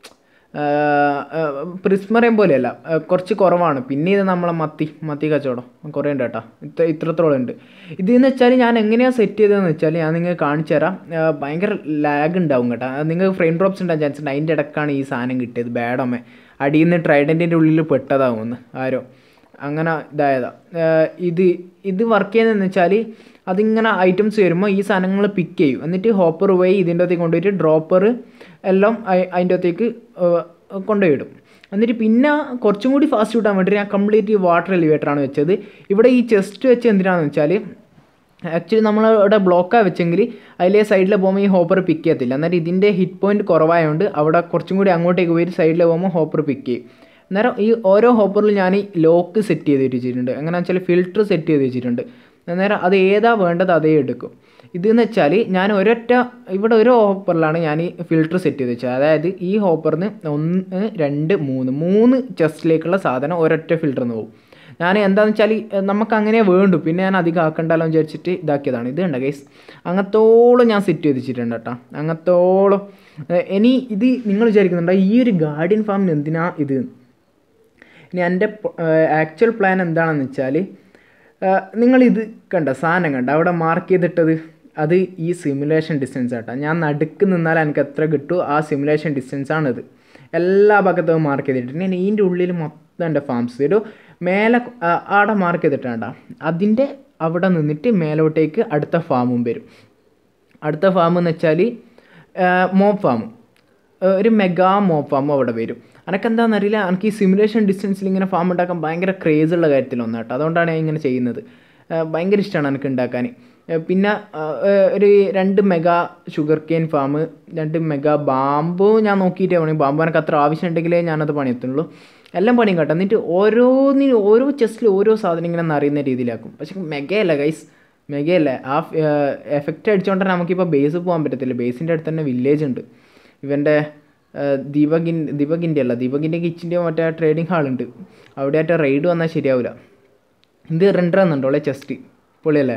പ്രിസ്മറയും പോലെയല്ല ആ, കുറച്ച് കുറവാണ് പിന്നെ ഇത് നമ്മളെ മത്തി മത്തി കച്ചവടം കുറേ ഉണ്ട് കേട്ടോ ഇത്ര ഇത്രത്തോളം ഉണ്ട് ഇതെന്ന് വെച്ചാൽ ഞാൻ എങ്ങനെയാണ് സെറ്റ് ചെയ്തതെന്ന് വെച്ചാൽ ഞാൻ നിങ്ങൾക്ക് കാണിച്ചു തരാം ആ, ഭയങ്കര ലാഗ് ഉണ്ടാവും കേട്ടോ അത് നിങ്ങൾക്ക് ഫ്രെയിം ഡ്രോപ്സ് ഉണ്ടാകാൻ ചാൻസ് ഉണ്ട് അതിൻ്റെ ഇടക്കാണ് ഈ സാധനം കിട്ടിയത് ബാഡമ്മേ അടിയിൽ നിന്ന് ട്രൈഡൻറ്റിൻ്റെ ഉള്ളിൽ പെട്ടതാവുമെന്ന് ആരോ അങ്ങനെ ഇതായതാ ഏർ ഇത് ഇത് വർക്ക് ചെയ്യുന്നതെന്ന് വെച്ചാൽ അതിങ്ങനെ ഐറ്റംസ് വരുമ്പോൾ ഈ സാധനങ്ങൾ പിക്ക് ചെയ്യും എന്നിട്ട് ഹോപ്പർ വഴി ഇതിൻ്റെ അകത്തേക്ക് കൊണ്ടുപോയിട്ട് ഡ്രോപ്പർ എല്ലാം അയി- അതിൻ്റെ അകത്തേക്ക് ഏർ കൊണ്ടുപോയിടും എന്നിട്ട് പിന്നെ കുറച്ചും കൂടി ഫാസ്റ്റ് കിട്ടാൻ വേണ്ടിയിട്ട് ഞാൻ കംപ്ലീറ്റ് വാട്ടർ എലിവേറ്ററാണ് വെച്ചത് ഇവിടെ ഈ ചെസ്റ്റ് വെച്ച് എന്തിനാണെന്ന് വെച്ചാൽ ആക്ച്വലി നമ്മൾ ഇവിടെ ബ്ലോക്കാണ് വെച്ചെങ്കിൽ അതിലെ സൈഡിൽ പോകുമ്പോൾ ഈ ഹോപ്പർ പിക്ക് ചെയ്യത്തില്ല എന്നാൽ ഇതിൻ്റെ ഹിറ്റ് പോയിന്റ് കുറവായതുകൊണ്ട് അവിടെ കുറച്ചും കൂടി അങ്ങോട്ടേക്ക് പോയി സൈഡിൽ പോകുമ്പോൾ ഹോപ്പർ പിക്ക് ചെയ്യും അന്നേരം ഈ ഓരോ ഹോപ്പറിൽ ഞാൻ ഈ ലോക്ക് സെറ്റ് ചെയ്ത് വെച്ചിട്ടുണ്ട് എങ്ങനെയാണെന്ന് വെച്ചാൽ ഫിൽറ്റർ സെറ്റ് ചെയ്ത് വെച്ചിട്ടുണ്ട് അന്നേരം അത് ഏതാ വേണ്ടത് അതേ എടുക്കും ഇതെന്ന് വെച്ചാൽ ഞാൻ ഒരൊറ്റ ഇവിടെ ഒരു ഹോപ്പറിലാണ് ഞാൻ ഈ ഫിൽറ്റർ സെറ്റ് ചെയ്ത് വെച്ചത് അതായത് ഈ ഹോപ്പറിന് ഒന്ന് രണ്ട് മൂന്ന് മൂന്ന് ചെസ്റ്റിലേക്കുള്ള സാധനം ഒരൊറ്റ ഫിൽറ്ററിന് പോകും ഞാൻ എന്താണെന്ന് വെച്ചാൽ നമുക്ക് അങ്ങനെ വേണ്ടു പിന്നെ ഞാൻ അധികം ആക്കണ്ടല്ലോ എന്ന് വിചാരിച്ചിട്ട് ഇതാക്കിയതാണ് ഇത് കണ്ട ഗൈസ് അങ്ങത്തോളം ഞാൻ സെറ്റ് ചെയ്ത് വെച്ചിട്ടുണ്ട് കേട്ടോ അങ്ങത്തോളം ഏഹ് ഇനി ഇത് നിങ്ങൾ വിചാരിക്കുന്നുണ്ടോ ഈ ഒരു ഗാർഡിയൻ ഫാമിന് എന്തിനാ ഇത് ഇനി എൻ്റെ ആക്ച്വൽ പ്ലാൻ എന്താണെന്ന് വെച്ചാൽ നിങ്ങളിത് കണ്ട സാധനം കണ്ട അവിടെ മാർക്ക് ചെയ്തിട്ടത് അത് ഈ സിമുലേഷൻ ഡിസ്റ്റൻസ് ആട്ടോ ഞാൻ നടുക്ക് നിന്നാൽ എനിക്ക് എത്ര കിട്ടും ആ സിമുലേഷൻ ഡിസ്റ്റൻസ് ആണിത് എല്ലാ ഭാഗത്തും മാർക്ക് ചെയ്തിട്ടുണ്ട് ഇനി ഇതിൻ്റെ ഉള്ളിൽ മൊത്തം എൻ്റെ ഫാംസ് ഒരു മേലെ ആ, ആടെ മാർക്ക് ചെയ്തിട്ടാണ്ട അതിൻ്റെ അവിടെ നിന്നിട്ട് മേലോട്ടേക്ക് അടുത്ത ഫാമും വരും അടുത്ത ഫാം എന്ന് വെച്ചാൽ മോപ്പ് ഫാം ഒരു മെഗാ മോപ്പ് ഫാം അവിടെ വരും എനിക്കെന്താണെന്നറിയില്ല എനിക്ക് ഈ സിമുലേഷൻ ഡിസ്റ്റൻസിൽ ഇങ്ങനെ ഫാം ഉണ്ടാക്കാൻ ഭയങ്കര ക്രേസ് ഉള്ള കാര്യത്തിലൊന്നും കേട്ടോ അതുകൊണ്ടാണ് ഞാൻ ഇങ്ങനെ ചെയ്യുന്നത് ആ, ഭയങ്കര ഇഷ്ടമാണ് എനിക്ക് ഉണ്ടാക്കാൻ ആ, പിന്നെ ആ, ആ, ഒരു രണ്ട് മെഗാ ഷുഗർ കെയിൻ ഫാം രണ്ട് മെഗാ ബാമ്പു ഞാൻ നോക്കിയിട്ട് പണി ബാമ്പു എനിക്ക് അത്ര ആവശ്യമുണ്ടെങ്കിലേ ഞാനത് പണിയെത്തുള്ളൂ എല്ലാം പണിയും കേട്ടോ എന്നിട്ട് ഓരോന്നിനും ഓരോ ചെസ്റ്റിൽ ഓരോ സാധനം ഇങ്ങനെ നിറയുന്ന രീതിയിലാക്കും പക്ഷെ മെഗയല്ല ഗൈസ് മെഗയല്ല ആ എഫക്റ്റ് അടിച്ചുകൊണ്ട് തന്നെ നമുക്കിപ്പോൾ ബേസ് പോകാൻ പറ്റത്തില്ല ബേസിൻ്റെ അടുത്ത് തന്നെ വില്ലേജ് ഉണ്ട് ഇവൻ്റെ ദീപകിൻ ദീപകിൻ്റെ അല്ല ദീപകിൻ്റെ കിച്ചിൻ്റെയോ മറ്റേ ട്രേഡിംഗ് ഹാളുണ്ട് അവിടെ ആയിട്ട് റൈഡ് വന്നാൽ ശരിയാവില്ല ഇത് റെൻഡർ എന്നുണ്ടോളെ ചെസ്റ്റ് പൊളിയല്ലേ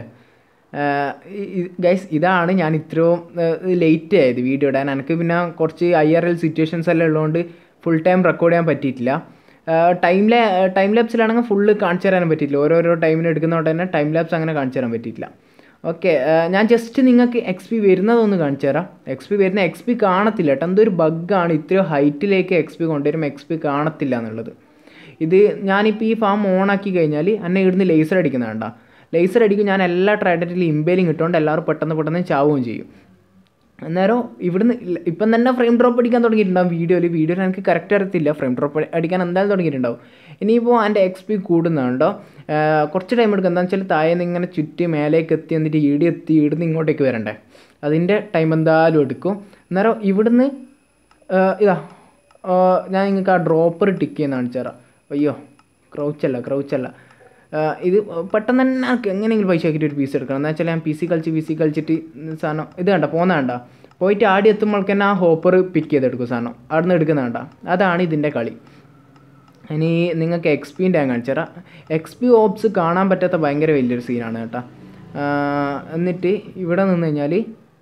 ഗൈസ് ഇതാണ് ഞാൻ ഇത്രയും ലേറ്റ് ആയത് വീഡിയോ ഇടാൻ എനിക്ക് പിന്നെ കുറച്ച് ഐ ആർ എൽ സിറ്റുവേഷൻസ് എല്ലാം ഉള്ളതുകൊണ്ട് ഫുൾ ടൈം റെക്കോർഡ് ചെയ്യാൻ പറ്റിയിട്ടില്ല ടൈം ലാ ടൈം ലാപ്സിലാണെങ്കിൽ ഫുള്ള് കാണിച്ചു തരാൻ പറ്റിയില്ല ഓരോരോ ടൈമിന് എടുക്കുന്നതുകൊണ്ട് തന്നെ ടൈം ലാപ്സ് അങ്ങനെ കാണിച്ചു തരാൻ പറ്റിയിട്ടില്ല ഓക്കെ ഞാൻ ജസ്റ്റ് നിങ്ങൾക്ക് എക്സ് പി വരുന്നതൊന്ന് കാണിച്ചു തരാം എക്സ് പി വരുന്ന എക്സ് പി കാണത്തില്ല കേട്ടോ എന്തോ ഒരു ബഗ്ഗാണ് ഇത്രയും ഹൈറ്റിലേക്ക് എക്സ് പി കൊണ്ടുവരുമ്പോൾ എക്സ് പി കാണത്തില്ല എന്നുള്ളത് ഇത് ഞാനിപ്പോൾ ഈ ഫാം ഓണാക്കി കഴിഞ്ഞാൽ എന്നെ ഇവിടുന്ന് ലേസർ അടിക്കുന്ന വേണ്ട ലേസർ അടിക്കും ഞാൻ എല്ലാ ട്രാഡറ്റിലും ഇമ്പേലിങ് ഇട്ടുകൊണ്ട് എല്ലാവരും പെട്ടെന്ന് പെട്ടെന്ന് ചാവുകയും ചെയ്യും അന്നേരം ഇവിടുന്ന് ഇല്ല- ഇപ്പം തന്നെ ഫ്രെയിം ഡ്രോപ്പ് അടിക്കാൻ തുടങ്ങിയിട്ടുണ്ടാവും വീഡിയോയിൽ വീഡിയോയിൽ എനിക്ക് കറക്റ്റ് അറിയത്തില്ല ഫ്രെയിം ഡ്രോപ്പ് അടിക്കാൻ എന്തായാലും തുടങ്ങിയിട്ടുണ്ടാവും ഇനിയിപ്പോൾ എൻ്റെ എക്സ് പി കൂടുന്നുണ്ടോ കുറച്ച് ടൈം എടുക്കും എന്താണെന്ന് വെച്ചാൽ താഴെ നിന്ന് ഇങ്ങനെ ചുറ്റി മേലേക്ക് എത്തി എന്നിട്ട് ഈടി എത്തി ഇവിടുന്ന് ഇങ്ങോട്ടേക്ക് വരണ്ടേ അതിൻ്റെ ടൈം എന്തായാലും എടുക്കും അന്നേരം ഇവിടുന്ന് ആ, ഇതാ ആ, ഞാൻ നിങ്ങൾക്ക് ആ ഡ്രോപ്പർ ടിക്ക് ചെയ്യുന്ന കാണിച്ചു തരാം അയ്യോ ക്രൗച്ചല്ല ക്രൗച്ചല്ല ഇത് പെട്ടെന്ന് തന്നെ എനിക്ക് എങ്ങനെയെങ്കിലും പൈസ ആക്കിയിട്ട് ഒരു പീസ് എടുക്കണം എന്ന് വെച്ചാൽ ഞാൻ പി സി കളിച്ച് പി സി കളിച്ചിട്ട് സാധനം ഇത് കണ്ട പോകുന്ന കണ്ട പോയിട്ട് ആടി എത്തുമ്പോൾ തന്നെ ആ ഹോപ്പർ പിക്ക് ചെയ്തെടുക്കും സാധനം അവിടെ നിന്ന് എടുക്കുന്ന കണ്ട അതാണ് ഇതിൻ്റെ കളി ഇനി നിങ്ങൾക്ക് എക്സ് പിൻ്റെ ഞാൻ കാണിച്ചു തരാം എക്സ് പി ഓപ്സ് കാണാൻ പറ്റാത്ത ഭയങ്കര വലിയൊരു സീനാണ് കേട്ടോ ആ, എന്നിട്ട് ഇവിടെ നിന്ന് കഴിഞ്ഞാൽ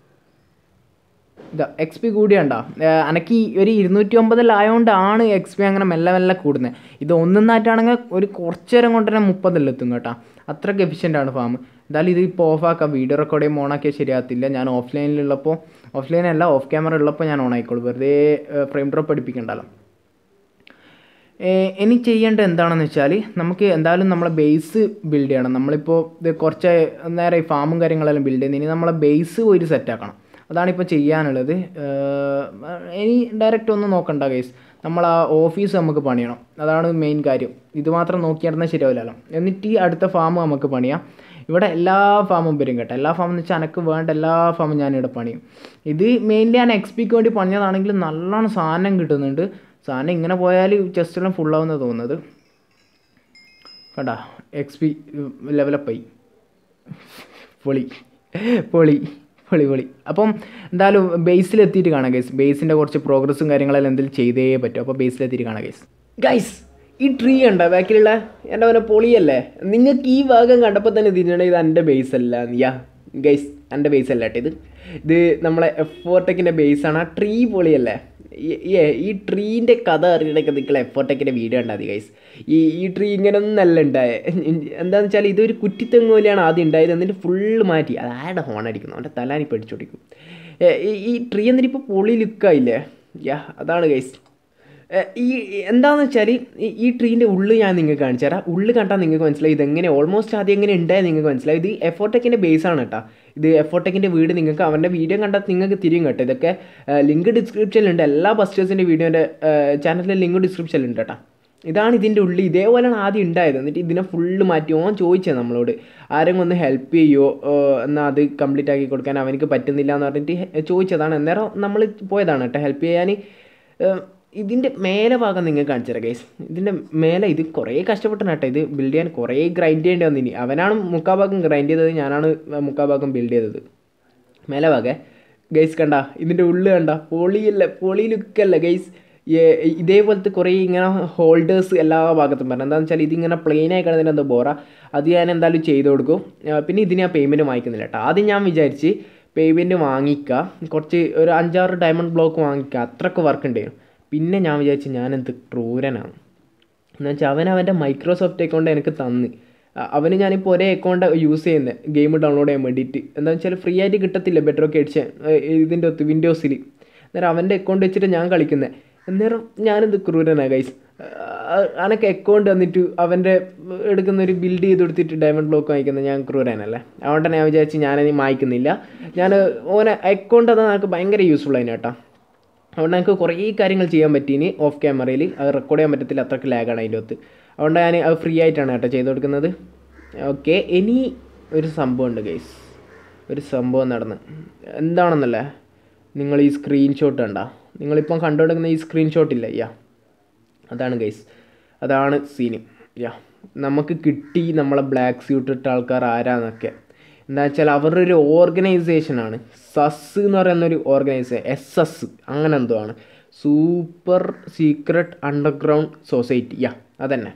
ഇതാ എക്സ് പി കൂടിയുണ്ടോ എനിക്ക് ഈ ഒരു ഇരുന്നൂറ്റി ഒമ്പതിലായതുകൊണ്ടാണ് എക്സ് പി അങ്ങനെ മെല്ലെ മെല്ലെ കൂടുന്നത് ഇത് ഒന്നായിട്ടാണെങ്കിൽ ഒരു കുറച്ച് നേരം കൊണ്ട് തന്നെ മുപ്പതിലെത്തും കേട്ടോ അത്രയ്ക്ക് എഫിഷ്യൻ്റ് ആണ് ഫാം എന്തായാലും ഇത് ഇപ്പോൾ ഓഫാക്കാം വീഡിയോ റെക്കോർഡ് ചെയ്യുമ്പോൾ ഓണാക്കിയാൽ ശരിയാകത്തില്ല ഞാൻ ഓഫ്ലൈനിലുള്ളപ്പോൾ ഓഫ്ലൈനല്ല ഓഫ് ക്യാമറ ഉള്ളപ്പോൾ ഞാൻ ഓൺ ആയിക്കോളൂ വെറുതെ ഫ്രെയിം ഡ്രോപ്പ് പഠിപ്പിക്കണ്ടല്ലോ ഏഹ് ഇനി ചെയ്യേണ്ടത് എന്താണെന്ന് വെച്ചാൽ നമുക്ക് എന്തായാലും നമ്മളെ ബേസ് ബിൽഡ് ചെയ്യണം നമ്മളിപ്പോൾ ഇത് കുറച്ച് നേരം ഈ ഫാമും കാര്യങ്ങളെല്ലാം ബിൽഡ് ചെയ്യുന്നത് ഇനി നമ്മളെ ബേസ് ഒരു സെറ്റാക്കണം അതാണ് ഇപ്പോൾ ചെയ്യാനുള്ളത് ഏഹ് ഇനി ഡയറക്റ്റ് ഒന്നും നോക്കണ്ട ഗൈസ് നമ്മൾ ആ ഓഫീസ് നമുക്ക് പണിയണം അതാണ് മെയിൻ കാര്യം ഇത് മാത്രം നോക്കി നടന്നാൽ ശരിയാവില്ലല്ലോ എന്നിട്ട് ഈ അടുത്ത ഫാം നമുക്ക് പണിയാം ഇവിടെ എല്ലാ ഫാമും വരും കേട്ടോ എല്ലാ ഫാമും എന്ന് വെച്ചാൽ എനിക്ക് വേണ്ട എല്ലാ ഫാമും ഞാനിവിടെ പണിയും ഇത് മെയിൻലി ഞാൻ എക്സ് പിക്ക് വേണ്ടി പണിഞ്ഞതാണെങ്കിൽ നല്ലോണം സാധനം കിട്ടുന്നുണ്ട് സാധനം ഇങ്ങനെ പോയാൽ ചെസ്റ്റ് എല്ലാം ഫുള്ളാവുന്ന തോന്നുന്നത് കണ്ടാ എക്സ് പി ലെവലപ്പായി പൊളി പൊളി പൊളി പൊളി അപ്പം എന്തായാലും ബേസിലെത്തിയിട്ട് കാണാം ഗൈസ് ബേസിൻ്റെ കുറച്ച് പ്രോഗ്രസ്സും കാര്യങ്ങളെല്ലാം എന്തെങ്കിലും ചെയ്തേ പറ്റും അപ്പോൾ ബേസിലെത്തിയിട്ട് കാണാം ഗൈസ് ഗൈസ് ഈ ട്രീ ഉണ്ടോ ബാക്കിലുള്ള എൻ്റെ അവനെ പൊളിയല്ലേ നിങ്ങൾക്ക് ഈ ഭാഗം കണ്ടപ്പോൾ തന്നെ തിരിഞ്ഞാൽ ഇത് എൻ്റെ ബേസ് അല്ല യാ ഗൈസ് എൻ്റെ ബേസ് അല്ല കേട്ടോ ഇത് ഇത് നമ്മളെ എഫോർടെക്കിൻ്റെ ബേസാണ് ആ ട്രീ പൊളിയല്ലേ ഈ- ഈ- ഈ ട്രീൻ്റെ കഥ അറിയണമെങ്കിൽ നിങ്ങൾ എഫോർടെക്കിൻ്റെ വീഡിയോ ഉണ്ടാ മതി ഗൈസ് ഈ ഈ ട്രീ ഇങ്ങനെ ഒന്നല്ല ഉണ്ടായേ എന്താണെന്ന് വെച്ചാൽ ഇതൊരു കുറ്റിത്തെങ്ങ് പോലെയാണ് ആദ്യം ഉണ്ടായത് എന്നിട്ട് ഫുള്ള് മാറ്റി അത് ആരുടെ ഹോൺ അടിക്കുന്നു അവൻ്റെ തലാനി പഠിച്ചോടിക്കും ഈ ട്രീ എന്നിട്ട് ഇപ്പോൾ പൊളി ലുക്കായില്ലേ യാ അതാണ് ഗൈസ് ഏ, ഈ എന്താണെന്ന് വെച്ചാൽ ഈ- ഈ ട്രീൻ്റെ ഉള്ളിൽ ഞാൻ നിങ്ങൾക്ക് കാണിച്ചു തരാം ഉള്ളിൽ കണ്ടാൽ നിങ്ങൾക്ക് മനസ്സിലായി ഇതെങ്ങനെ ഓൾമോസ്റ്റ് ആദ്യം എങ്ങനെ ഉണ്ടായത് നിങ്ങൾക്ക് മനസ്സിലായി ഇത് എഫോർടെക്കിൻ്റെ ബേസാണ് കേട്ടോ ഇത് എഫോർടെക്കിൻ്റെ വീട് നിങ്ങൾക്ക് അവൻ്റെ വീഡിയോ കണ്ടാൽ നിങ്ങൾക്ക് തിരിയും കേട്ടോ ഇതൊക്കെ ലിങ്ക് ഡിസ്ക്രിപ്ഷനിലുണ്ട് എല്ലാ ബസ്റ്റേഴ്സിൻ്റെ വീഡിയോൻ്റെ ചാനലിലെ ലിങ്ക് ഡിസ്ക്രിപ്ഷനിലുണ്ട് കേട്ടോ ഇതാണ് ഇതിൻ്റെ ഉള്ളിൽ ഇതേപോലെയാണ് ആദ്യം ഉണ്ടായത് എന്നിട്ട് ഇതിനെ ഫുള്ള് മാറ്റി ഓൻ ചോദിച്ചത് നമ്മളോട് ആരെങ്കിലും ഒന്ന് ഹെൽപ്പ് ചെയ്യുമോ എന്നാൽ അത് കംപ്ലീറ്റ് ആക്കി കൊടുക്കാൻ അവനക്ക് പറ്റുന്നില്ല എന്ന് പറഞ്ഞിട്ട് ഹെ- ചോദിച്ചതാണ് അന്നേരം നമ്മൾ പോയതാണ് കേട്ടോ ഹെൽപ്പ് ചെയ്യാൻ ഇതിൻ്റെ മേലെ ഭാഗം നിങ്ങൾക്ക് കാണിച്ചു തരാം ഗൈസ് ഇതിൻ്റെ മേലെ ഇത് കുറേ കഷ്ടപ്പെട്ടാണ് കേട്ടോ ഇത് ബിൽഡ് ചെയ്യാൻ കുറേ ഗ്രൈൻഡ് ചെയ്യേണ്ടി വന്നിനി അവനാണ് മുക്കാ ഭാഗം ഗ്രൈൻഡ് ചെയ്തത് ഞാനാണ് മുക്കാ ഭാഗം ബിൽഡ് ചെയ്തത് മേലെ ഭാഗേ ഗൈസ് കണ്ട ഇതിൻ്റെ ഉള്ളിൽ കണ്ട പൊളിയല്ല പൊളി ലുക്കല്ല ഗൈസ് ഇതേപോലത്തെ കുറേ ഇങ്ങനെ ഹോൾഡേഴ്സ് എല്ലാ ഭാഗത്തും പറഞ്ഞു എന്താണെന്ന് വെച്ചാൽ ഇതിങ്ങനെ പ്ലെയിൻ ആയി കിടന്നതിന് എന്തോ ബോറ അത് ഞാൻ എന്തായാലും ചെയ്ത് കൊടുക്കും ആ, പിന്നെ ഇതിന് ഞാൻ പേയ്മെൻറ്റ് വാങ്ങിക്കുന്നില്ല കേട്ടോ ആദ്യം ഞാൻ വിചാരിച്ച് പേയ്മെൻറ്റ് വാങ്ങിക്കുക കുറച്ച് ഒരു അഞ്ചാറ് ഡയമണ്ട് ബ്ലോക്ക് വാങ്ങിക്കുക അത്രയ്ക്ക് വർക്ക് ഉണ്ടായിരുന്നു പിന്നെ ഞാൻ വിചാരിച്ചു ഞാനെന്ത് ക്രൂരനാണ് എന്ന് വെച്ചാൽ അവൻ അവൻ്റെ മൈക്രോസോഫ്റ്റ് അക്കൗണ്ട് എനിക്ക് തന്ന് അ- അവന് ഞാനിപ്പോൾ ഒരേ അക്കൗണ്ട് യൂസ് ചെയ്യുന്നത് ഗെയിം ഡൗൺലോഡ് ചെയ്യാൻ വേണ്ടിയിട്ട് എന്താണെന്ന് വെച്ചാൽ ഫ്രീ ആയിട്ട് കിട്ടത്തില്ല ബെറ്റർ ഒക്കെ അടിച്ച് ഇതിൻ്റെ ഒത്ത് വിൻഡോസിൽ അന്നേരം അവൻ്റെ അക്കൗണ്ട് വെച്ചിട്ട് ഞാൻ കളിക്കുന്നത് അന്നേരം ഞാനെന്ത് ക്രൂരനാണ് ഗൈസ് അനക്ക് അക്കൗണ്ട് തന്നിട്ട് അവൻ്റെ എടുക്കുന്ന ഒരു ബിൽഡ് ചെയ്ത് കൊടുത്തിട്ട് ഡയമണ്ട് ബ്ലോക്ക് വാങ്ങിക്കുന്നത് ഞാൻ ക്രൂരനല്ലേ അതുകൊണ്ട് തന്നെ ഞാൻ വിചാരിച്ച് ഞാനത് വാങ്ങിക്കുന്നില്ല ഞാൻ ഓനെ അക്കൗണ്ട് അത് എനിക്ക് ഭയങ്കര യൂസ്ഫുൾ ആയിരുന്നു കേട്ടോ അതുകൊണ്ട് എനിക്ക് കുറേ കാര്യങ്ങൾ ചെയ്യാൻ പറ്റീനി ഓഫ് ക്യാമറയിൽ അത് റെക്കോർഡ് ചെയ്യാൻ പറ്റത്തില്ല അത്രയ്ക്ക് ലാഗാണ് അതിൻ്റെ അകത്ത് അതുകൊണ്ട് ഞാൻ അത് ഫ്രീ ആയിട്ടാണ് കേട്ടോ ചെയ്ത് കൊടുക്കുന്നത് ഓക്കെ ഇനി ഒരു സംഭവമുണ്ട് ഗൈസ് ഒരു സംഭവം നടന്ന് എന്താണെന്നല്ലേ നിങ്ങൾ ഈ സ്ക്രീൻഷോട്ട് കണ്ട നിങ്ങളിപ്പം കണ്ടുകൊടുക്കുന്ന ഈ സ്ക്രീൻഷോട്ട് ഇല്ല യാ അതാണ് ഗൈസ് അതാണ് സീന് യാ നമുക്ക് കിട്ടി നമ്മളെ ബ്ലാക്ക് സ്യൂട്ട് ഇട്ട ആൾക്കാർ ആരാന്നൊക്കെ എന്താ വെച്ചാൽ അവരുടെ ഒരു ഓർഗനൈസേഷനാണ് സസ് എന്ന് പറയുന്ന ഒരു ഓർഗനൈസേഷൻ എസ് എസ് അങ്ങനെ എന്തോ ആണ് super secret underground society yeah അതന്നെ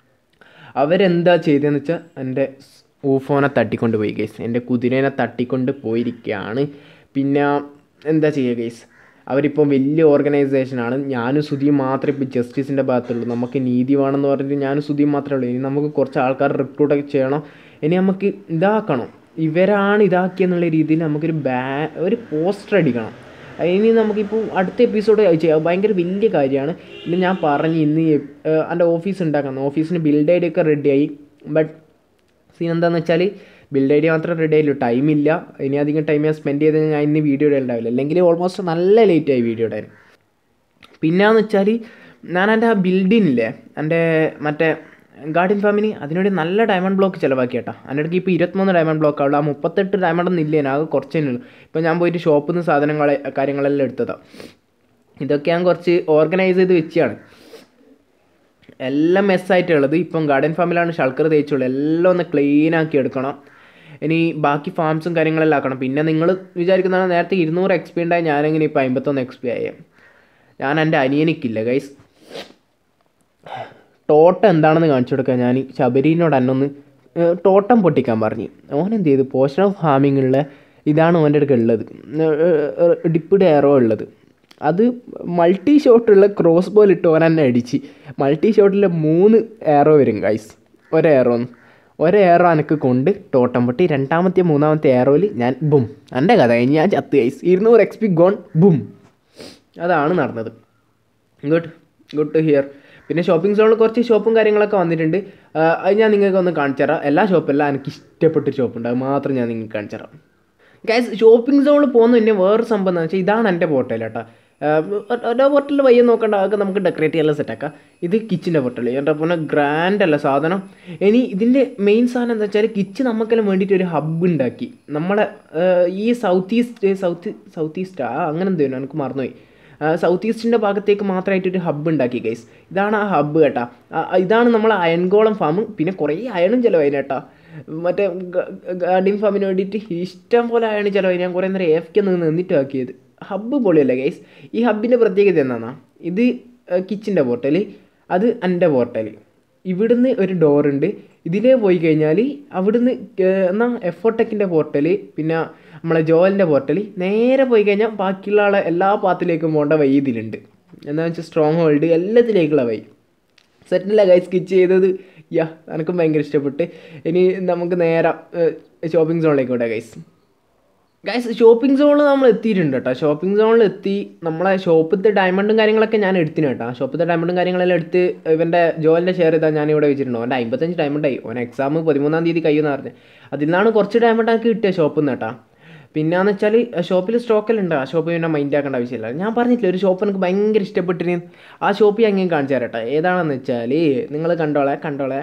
അവരെന്താ ചെയ്തതെന്ന് വെച്ചാൽ എൻ്റെ ഊഫോനെ തട്ടിക്കൊണ്ട് പോയി ഗൈസ് എൻ്റെ കുതിരേനെ തട്ടിക്കൊണ്ട് പോയിരിക്കുകയാണ് പിന്നെ എന്താ ചെയ്യുക ഗൈസ് അവരിപ്പം വലിയ ഓർഗനൈസേഷനാണ് ഞാനും സുധിയും മാത്രമേ ഇപ്പോൾ ജസ്റ്റിസിൻ്റെ ഭാഗത്തുള്ളൂ നമുക്ക് നീതി വേണമെന്ന് പറഞ്ഞിട്ട് ഞാനും സുധിയും മാത്രമേ ഉള്ളൂ ഇനി നമുക്ക് കുറച്ച് ആൾക്കാർ റിക്രൂട്ടൊക്കെ ചെയ്യണം ഇനി നമുക്ക് ഇതാക്കണം ഇവരാണ് ഇതാക്കിയെന്നുള്ള രീതിയിൽ നമുക്കൊരു ബാ ഒരു പോസ്റ്റർ അടിക്കണം ഇനി നമുക്കിപ്പോൾ അടുത്ത എപ്പിസോഡ് ചെയ്യാം ഭയങ്കര വലിയ കാര്യമാണ് പിന്നെ ഞാൻ പറഞ്ഞു ഇന്ന് എൻ്റെ ഓഫീസ് ഉണ്ടാക്കണം ഓഫീസിന് ബിൽഡ് ഐഡിയ ഒക്കെ റെഡിയായി ബട്ട് സീൻ എന്താണെന്ന് വെച്ചാൽ ബിൽഡ് ഐഡിയ മാത്രം റെഡി ആയില്ല ടൈമില്ല ഇനി അധികം ടൈം ഞാൻ സ്പെൻഡ് ചെയ്ത് ഞാൻ ഇന്ന് വീഡിയോ ഉണ്ടാവില്ല അല്ലെങ്കിൽ ഓൾമോസ്റ്റ് നല്ല ലേറ്റ് ആയി വീഡിയോ ഇടാൻ പിന്നെന്ന് വെച്ചാൽ ഞാൻ എൻ്റെ ആ ബിൽഡിങ്ങില്ലേ എൻ്റെ മറ്റേ ഗാർഡൻ ഫാമിന് അതിനുവേണ്ടി നല്ല ഡയമണ്ട് ബ്ലോക്ക് ചിലവാക്കി കേട്ടോ എൻ്റെ അടുക്ക് ഇപ്പോൾ ഇരുപത്തിമൂന്ന് ഡയമണ്ട് ബ്ലോക്ക് ഉള്ളൂ ആ മുപ്പത്തെട്ട് ഡയമണ്ട് ഒന്നും ഇല്ല ആകെ കുറച്ചേ ഉള്ളൂ ഇപ്പോൾ ഞാൻ പോയിട്ട് ഷോപ്പിൽ നിന്ന് സാധനങ്ങൾ കാര്യങ്ങളെല്ലാം എടുത്തതാണ് ഇതൊക്കെ ഞാൻ കുറച്ച് ഓർഗനൈസ് ചെയ്ത് വെച്ചാണ് എല്ലാം മെസ്സായിട്ടുള്ളത് ഇപ്പം ഗാർഡൻ ഫാമിലാണ് ഷൾക്കർ തേച്ചുള്ളത് എല്ലാം ഒന്ന് ക്ലീൻ ആക്കി എടുക്കണം ഇനി ബാക്കി ഫാംസും കാര്യങ്ങളെല്ലാം ആക്കണം പിന്നെ നിങ്ങൾ വിചാരിക്കുന്നതാണ് നേരത്തെ ഇരുന്നൂറ് എക്സ് പി ഉണ്ടായി ഞാനെങ്ങനെ ഇപ്പോൾ അമ്പത്തൊന്ന് എക്സ് പി ആയേ ഞാൻ എൻ്റെ അനിയനിക്കില്ല ഗൈസ് ടോട്ടം എന്താണെന്ന് കാണിച്ചു കൊടുക്കാൻ ഞാൻ ശബരീനോട് എന്നൊന്ന് ടോട്ടം പൊട്ടിക്കാൻ പറഞ്ഞു ഓൻ എന്ത് ചെയ്തു പോഷൻ ഓഫ് ഹാമിങ്ങുള്ള ഇതാണ് ഓൻ്റെ അടുക്ക ഉള്ളത് ഡിപ്പിഡ് എയറോ ഉള്ളത് അത് മൾട്ടി ഷോട്ടുള്ള ക്രോസ് ബോൾ ഇട്ട് ഓൻ എന്നെ അടിച്ച് മൾട്ടി ഷോട്ടിൽ മൂന്ന് എയറോ വരും ഗൈസ് ഒരു എയറോ ഒരു എയറോ എനിക്ക് കൊണ്ട് ടോട്ടം പൊട്ടി രണ്ടാമത്തെ മൂന്നാമത്തെ എയറോയിൽ ഞാൻ ബും എൻ്റെ കഥ കഴിഞ്ഞ് ഞാൻ ചത്ത് ഗൈസ് ഇരുന്നൂറ് എക്സ് പി ഗോൺ ബും അതാണ് നടന്നത് ഗുഡ് ഗുഡ് ടു ഹിയർ പിന്നെ ഷോപ്പിംഗ് സോണിൽ കുറച്ച് ഷോപ്പും കാര്യങ്ങളൊക്കെ വന്നിട്ടുണ്ട് ആ, അത് ഞാൻ നിങ്ങൾക്ക് ഒന്ന് കാണിച്ചു തരാം എല്ലാ ഷോപ്പല്ല എനിക്ക് ഇഷ്ടപ്പെട്ട ഷോപ്പുണ്ട് അത് മാത്രം ഞാൻ നിങ്ങൾക്ക് കാണിച്ചു തരാം ഗൈസ് ഷോപ്പിംഗ് സോണിൽ പോകുന്ന പിന്നെ വേറൊരു സംഭവം എന്ന് വെച്ചാൽ ഇതാണ് എൻ്റെ പോട്ടയിൽ കേട്ടോ ഓരോ പോർട്ടലിൽ വയ്യ നോക്കണ്ട അതൊക്കെ നമുക്ക് ഡെക്കറേറ്റ് ചെയ്യാനുള്ള സെറ്റാക്കാം ഇത് കിച്ചൻ്റെ പോർട്ടൽ എൻ്റെ പോലെ ഗ്രാൻഡ് അല്ല സാധനം ഇനി ഇതിൻ്റെ മെയിൻ സാധനം എന്താ വെച്ചാൽ കിച്ചൺ നമുക്കെല്ലാം വേണ്ടിയിട്ട് ഒരു ഹബ്ബ് ഉണ്ടാക്കി നമ്മളെ ആ, ഈ south east south south east ആ അങ്ങനെ എന്തോ എനിക്ക് മറന്നുപോയി സൗത്ത് ഈസ്റ്റിൻ്റെ ഭാഗത്തേക്ക് മാത്രമായിട്ട് ഒരു ഹബ്ബ് ഉണ്ടാക്കി ഗൈസ് ഇതാണ് ആ ഹബ്ബ് കേട്ടാ ആ, ഇതാണ് നമ്മൾ അയൺകോളം ഫാം പിന്നെ കുറേ അയണും ചിലവായി കേട്ടാ മറ്റേ ഗാർഡിൻ ഫാമിന് വേണ്ടിയിട്ട് ഇഷ്ടം പോലെ അയണ് ചിലവായി ഞാൻ കുറേ നേരം എഫ് കെ നിന്ന് നിന്നിട്ട് ആക്കിയത് ഹബ്ബ് പൊളിയല്ലേ ഗൈസ് ഈ ഹബ്ബിൻ്റെ പ്രത്യേകത എന്താണെന്നാ ഇത് കിച്ചൻ്റെ പോർട്ടൽ അത് എൻ്റെ പോർട്ടൽ ഇവിടുന്ന് ഒരു ഡോറുണ്ട് ഇതിലേ പോയി കഴിഞ്ഞാൽ അവിടുന്ന് എന്നാൽ എഫോടെക്കിൻ്റെ പോർട്ടൽ പിന്നെ നമ്മളെ ജോലിൻ്റെ പോർട്ടൽ നേരെ പോയി കഴിഞ്ഞാൽ ബാക്കിയുള്ള ആളെ എല്ലാ പാത്തിലേക്കും പോകേണ്ട വഴി ഇതിലുണ്ട് എന്താ വെച്ചാൽ സ്ട്രോങ് ഹോൾഡ് എല്ലാത്തിലേക്കുള്ള വഴി സെറ്റില്ല ഗൈസ് സ്കിച്ച് ചെയ്തത് യാ എനിക്കും ഭയങ്കര ഇഷ്ടപ്പെട്ട് ഇനി നമുക്ക് നേരെ ഷോപ്പിംഗ് സോണിലേക്ക് വിടാം ഗൈസ് ഗൈസ് ഷോപ്പിംഗ് സോണിൽ നമ്മൾ എത്തിയിട്ടുണ്ട് കേട്ടോ ഷോപ്പിംഗ് സോണിൽ എത്തി നമ്മളെ ഷോപ്പിലത്തെ ഡയമണ്ടും കാര്യങ്ങളൊക്കെ ഞാൻ എടുത്തിന് കേട്ടോ ഷോപ്പിലത്തെ ഡയമണ്ടും കാര്യങ്ങളെല്ലാം എടുത്ത് ഇവൻ്റെ ജോലിൻ്റെ ഷെയർ ചെയ്താൽ ഞാൻ ഇവിടെ വെച്ചിട്ടുണ്ട് അവൻ്റെ അമ്പത്തഞ്ച് ഡയമണ്ടായി ഓൻ എക്സാം പതിമൂന്നാം തീയതി കഴിയുമെന്ന് പറഞ്ഞു അതിൽ നിന്നാണ് കുറച്ച് ഡയമണ്ട് എനിക്ക് കിട്ടിയ ഷോപ്പിൽ നിന്ന് കേട്ടോ പിന്നെന്ന് വെച്ചാൽ ഷോപ്പിൽ സ്റ്റോക്കെല്ലാം ഉണ്ട് ആ ഷോപ്പ് പിന്നെ മൈൻഡ് ആക്കേണ്ട ആവശ്യമില്ല ഞാൻ പറഞ്ഞിട്ടില്ല ഒരു ഷോപ്പ് എനിക്ക് ഭയങ്കര ഇഷ്ടപ്പെട്ടിരുന്നു ആ ഷോപ്പ് ഞാൻ ഇങ്ങനെ കാണിച്ചു തരട്ടെ ഏതാണെന്ന് വെച്ചാൽ നിങ്ങൾ കണ്ടോളെ കണ്ടോളെ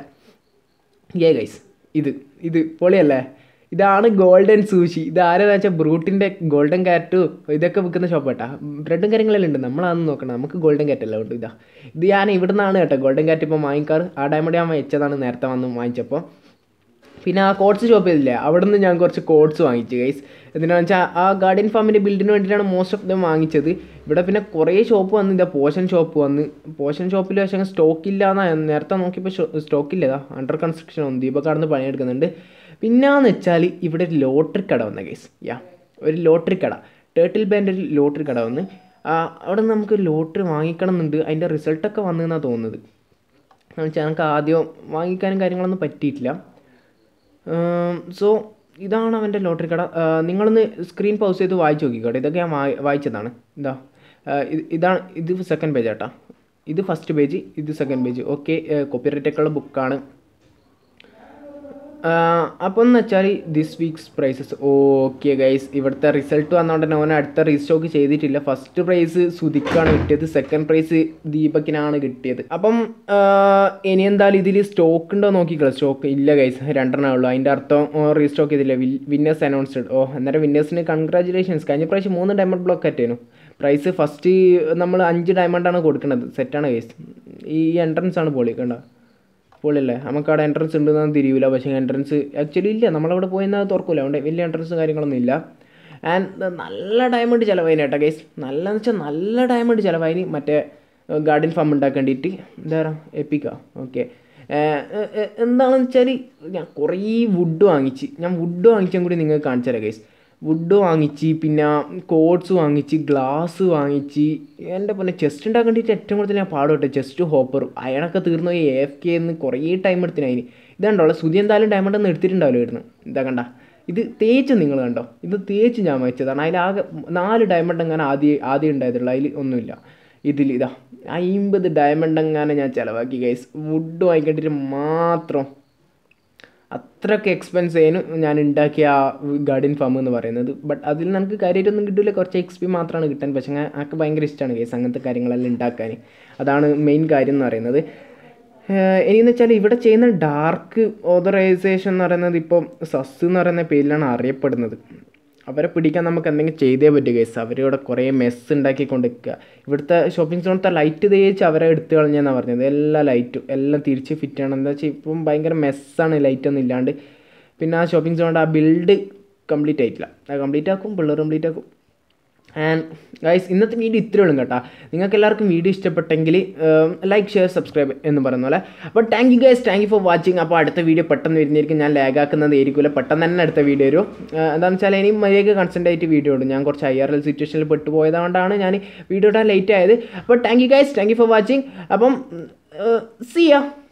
ഏ ഗൈസ് ഇത് ഇത് പൊളിയല്ലേ ഇതാണ് ഗോൾഡൻ സൂഷി ഇത് ആരെന്ന് വെച്ചാൽ ബ്രൂട്ടിൻ്റെ ഗോൾഡൻ കാറ്റും ഇതൊക്കെ വിൽക്കുന്ന ഷോപ്പ് കേട്ടാ ബ്രെഡും കാര്യങ്ങളെല്ലാം ഉണ്ട് നമ്മളതൊന്നും നോക്കണം നമുക്ക് ഗോൾഡൻ കാറ്റ് അല്ല ഉണ്ട് ഇതാ ഇത് ഞാൻ ഇവിടെ നിന്നാണ് കേട്ടോ ഗോൾഡൻ കാറ്റ് ഇപ്പോൾ വാങ്ങിക്കാറ് ആ ഡയമണ്ട് ഞാൻ വെച്ചതാണ് നേരത്തെ വന്ന് വാങ്ങിച്ചപ്പോൾ പിന്നെ ആ കോട്സ് ഷോപ്പ് ചെയ്തില്ലേ അവിടെ നിന്ന് ഞാൻ കുറച്ച് കോട്സ് വാങ്ങിച്ചു ഗൈസ് എന്തിനാണെന്ന് വെച്ചാൽ ആ ഗാർഡൻ ഫാമിൻ്റെ ബിൽഡിന് വേണ്ടിയിട്ടാണ് മോസ്റ്റ് ഓഫ് ദം വാങ്ങിച്ചത് ഇവിടെ പിന്നെ കുറേ ഷോപ്പ് വന്ന് ഇതാ പോഷൻ ഷോപ്പ് വന്ന് പോഷൻ ഷോപ്പിൽ പക്ഷേ സ്റ്റോക്ക് ഇല്ല എന്നാ നേരത്തെ നോക്കിയപ്പോൾ സ്റ്റോക്ക് ഇല്ല ഇതാ അണ്ടർ കൺസ്ട്രക്ഷൻ ഒന്ന് ദീപക് കടന്ന് പണിയെടുക്കുന്നുണ്ട് പിന്നെന്ന് വെച്ചാൽ ഇവിടെ ഒരു ലോട്ടറി കട വന്ന ഗൈസ് യാ ഒരു ലോട്ടറി കട ടേട്ടിൽ ബാൻഡ് ഒരു ലോട്ടറി കട വന്ന് ആ, അവിടെ നിന്ന് നമുക്ക് ലോട്ടറി വാങ്ങിക്കണം എന്നുണ്ട് അതിൻ്റെ റിസൾട്ടൊക്കെ വന്നെന്നാണ് തോന്നുന്നത് എന്ന് വെച്ചാൽ എനിക്ക് ആദ്യം വാങ്ങിക്കാനും കാര്യങ്ങളൊന്നും പറ്റിയിട്ടില്ല സോ ഇതാണ് അവൻ്റെ ലോട്ടറി കട ആ, നിങ്ങളൊന്ന് സ്ക്രീൻ പൗസ് ചെയ്ത് വായിച്ച് നോക്കിക്കോട്ടെ ഇതൊക്കെ ഞാൻ വായി വായിച്ചതാണ് എന്താ ആ, ഇത് ഇതാണ് ഇത് സെക്കൻഡ് പേജ് ആട്ടാ ഇത് ഫസ്റ്റ് പേജ് ഇത് സെക്കൻഡ് പേജ് ഓക്കെ കോപ്പിറൈറ്റ് ഒക്കെ ഉള്ള ബുക്കാണ് അപ്പം എന്ന് വെച്ചാൽ this week's prices okay guys ഇവിടുത്തെ റിസൾട്ട് വന്നതുകൊണ്ട് തന്നെ ഓൻ അടുത്ത റീസ്റ്റോക്ക് ചെയ്തിട്ടില്ല ഫസ്റ്റ് പ്രൈസ് സുധിക്കാണ് കിട്ടിയത് സെക്കൻഡ് പ്രൈസ് ദീപക്കിനാണ് കിട്ടിയത് അപ്പം ആ, ഇനി എന്തായാലും ഇതിൽ സ്റ്റോക്ക് ഉണ്ടോ നോക്കിക്കളോ സ്റ്റോക്ക് ഇല്ല ഗൈസ് രണ്ടെണ്ണേ ഉള്ളൂ അതിൻ്റെ അർത്ഥം റീസ്റ്റോക്ക് ചെയ്തില്ല വിന്നേഴ്സ് അനൗൺസ്ഡ് ഓ അന്നേരം വിന്നേഴ്സിന് കൺഗ്രാചുലേഷൻസ് കഴിഞ്ഞ പ്രാവശ്യം മൂന്ന് ഡയമണ്ട് ബ്ലോക്ക് ആറ്റേനു പ്രൈസ് ഫസ്റ്റ് നമ്മൾ അഞ്ച് ഡയമണ്ടാണ് കൊടുക്കുന്നത് സെറ്റാണ് ഗൈസ് ഈ എൻട്രൻസ് ആണ് പൊളി കണ്ടോ പൊളിയല്ലേ നമുക്ക് അവിടെ എൻട്രൻസ് ഉണ്ടെന്ന് തിരിയൂല പക്ഷേ എൻട്രൻസ് ആക്ച്വലി ഇല്ല നമ്മളവിടെ പോയെന്നാൽ തുറക്കൂല അതുകൊണ്ട് വലിയ എൻട്രൻസ് കാര്യങ്ങളൊന്നും ഇല്ല ആൻഡ് നല്ല ഡയമണ്ട് ചിലവായിന് കേട്ടോ ഗൈസ് നല്ല എന്ന് വെച്ചാൽ നല്ല ഡയമണ്ട് ചിലവായിന് മറ്റേ ഗാർഡൻ ഫാം ഉണ്ടാക്കേണ്ടിയിട്ട് എന്താ പറയുക എപ്പിക്ക ഓക്കെ എന്താണെന്ന് വെച്ചാൽ ഞാൻ കുറേ വുഡ് വാങ്ങിച്ച് ഞാൻ വുഡ് വാങ്ങിച്ചും കൂടി നിങ്ങൾക്ക് കാണിച്ചു തരാം ഗൈസ് വുഡ് വാങ്ങിച്ച് പിന്നെ കോട്സ് വാങ്ങിച്ച് ഗ്ലാസ് വാങ്ങിച്ച് എൻ്റെ പിന്നെ ചെസ്റ്റ് ഉണ്ടാക്കേണ്ടിയിട്ട് ഏറ്റവും കൂടുതൽ ഞാൻ പാടുപെട്ടെ ചെസ്റ്റ് ഹോപ്പറും അയണൊക്കെ തീർന്നു പോയി എ എഫ് കെ എന്ന് കുറേ ടൈം എടുത്തിന് അതിന് ഇതുണ്ടോ സുതി എന്തായാലും ഡയമണ്ട് ഒന്നും എടുത്തിട്ടുണ്ടാവില്ല ഇവിടുന്ന് ഇതാ കണ്ട ഇത് തേച്ച് നിങ്ങൾ കണ്ടോ ഇത് തേച്ച് ഞാൻ വെച്ചതാണ് അതിലാകെ നാല് ഡയമണ്ട് എങ്ങനെ ആദ്യം ആദ്യം ഉണ്ടായതുള്ളൂ അതിൽ ഒന്നുമില്ല ഇതിൽ ഇതാ അമ്പത് ഡയമണ്ട് എങ്ങനെ ഞാൻ ചിലവാക്കി ഗൈസ് വുഡ് വാങ്ങിക്കേണ്ടിട്ട് മാത്രം അത്രയ്ക്ക് എക്സ്പെൻസ് ചെയ്യുന്നു ഞാൻ ഉണ്ടാക്കിയ ആ ഗാർഡൻ ഫാം എന്ന് പറയുന്നത് ബട്ട് അതിൽ നമുക്ക് കാര്യമായിട്ടൊന്നും കിട്ടില്ല കുറച്ച് എക്സ് പി മാത്രമാണ് കിട്ടാൻ പക്ഷേ ഞാൻ എനിക്ക് ഭയങ്കര ഇഷ്ടമാണ് കേസ് അങ്ങനത്തെ കാര്യങ്ങളെല്ലാം ഉണ്ടാക്കാൻ അതാണ് മെയിൻ കാര്യം എന്ന് പറയുന്നത് ഏഹ് ഇനിയെന്ന് വെച്ചാൽ ഇവിടെ ചെയ്യുന്ന ഡാർക്ക് ഓതറൈസേഷൻ എന്ന് പറയുന്നത് ഇപ്പോൾ സസ് എന്ന് പറയുന്ന പേരിലാണ് അറിയപ്പെടുന്നത് അവരെ പിടിക്കാൻ നമുക്ക് എന്തെങ്കിലും ചെയ്തേ പറ്റൂ കേസ് അവരിവിടെ കുറേ മെസ്സ് ഉണ്ടാക്കി കൊണ്ടിരിക്കുക ഇവിടുത്തെ ഷോപ്പിംഗ് സോണത്തെ ലൈറ്റ് തേച്ച് അവരെ എടുത്തു കളഞ്ഞെന്നാണ് പറഞ്ഞത് എല്ലാ ലൈറ്റും എല്ലാം തിരിച്ച് ഫിറ്റ് ചെയ്യണം എന്താ വെച്ചാൽ ഇപ്പം ഭയങ്കര മെസ്സാണ് ലൈറ്റൊന്നും ഇല്ലാണ്ട് പിന്നെ ആ ഷോപ്പിംഗ് സോണിൻ്റെ ആ ബിൽഡ് കംപ്ലീറ്റ് ആയിട്ടില്ല അത് കംപ്ലീറ്റ് ആക്കും പിള്ളേർ കംപ്ലീറ്റ് ആക്കും ആൻഡ് ഗൈസ് ഇന്നത്തെ വീഡിയോ ഇത്രയേ ഉള്ളൂ കേട്ടോ നിങ്ങൾക്ക് എല്ലാവർക്കും വീഡിയോ ഇഷ്ടപ്പെട്ടെങ്കിൽ ലൈക്ക് ഷെയർ സബ്സ്ക്രൈബ് എന്ന് പറയുന്ന പോലെ അപ്പോൾ thank you guys thank you for watching അപ്പോൾ അടുത്ത വീഡിയോ പെട്ടെന്ന് വരുന്നതായിരിക്കും ഞാൻ ലാഗാക്കുന്നത് ആയിരിക്കില്ല പെട്ടെന്ന് തന്നെ അടുത്ത വീഡിയോ വരും ഏഹ് എന്താണെന്ന് വെച്ചാൽ ഇനി മര്യാദയ്ക്ക് കൺസെൻറ്റ് വീഡിയോ ഇടും ഞാൻ കുറച്ച് ഐ ആർ എൽ സിറ്റുവേഷനിൽ പെട്ടുപോയതുകൊണ്ടാണ് ഞാൻ വീഡിയോ ഇടാൻ ലേറ്റ് ആയത് അപ്പോൾ thank you guys thank you for watching അപ്പം സിയാ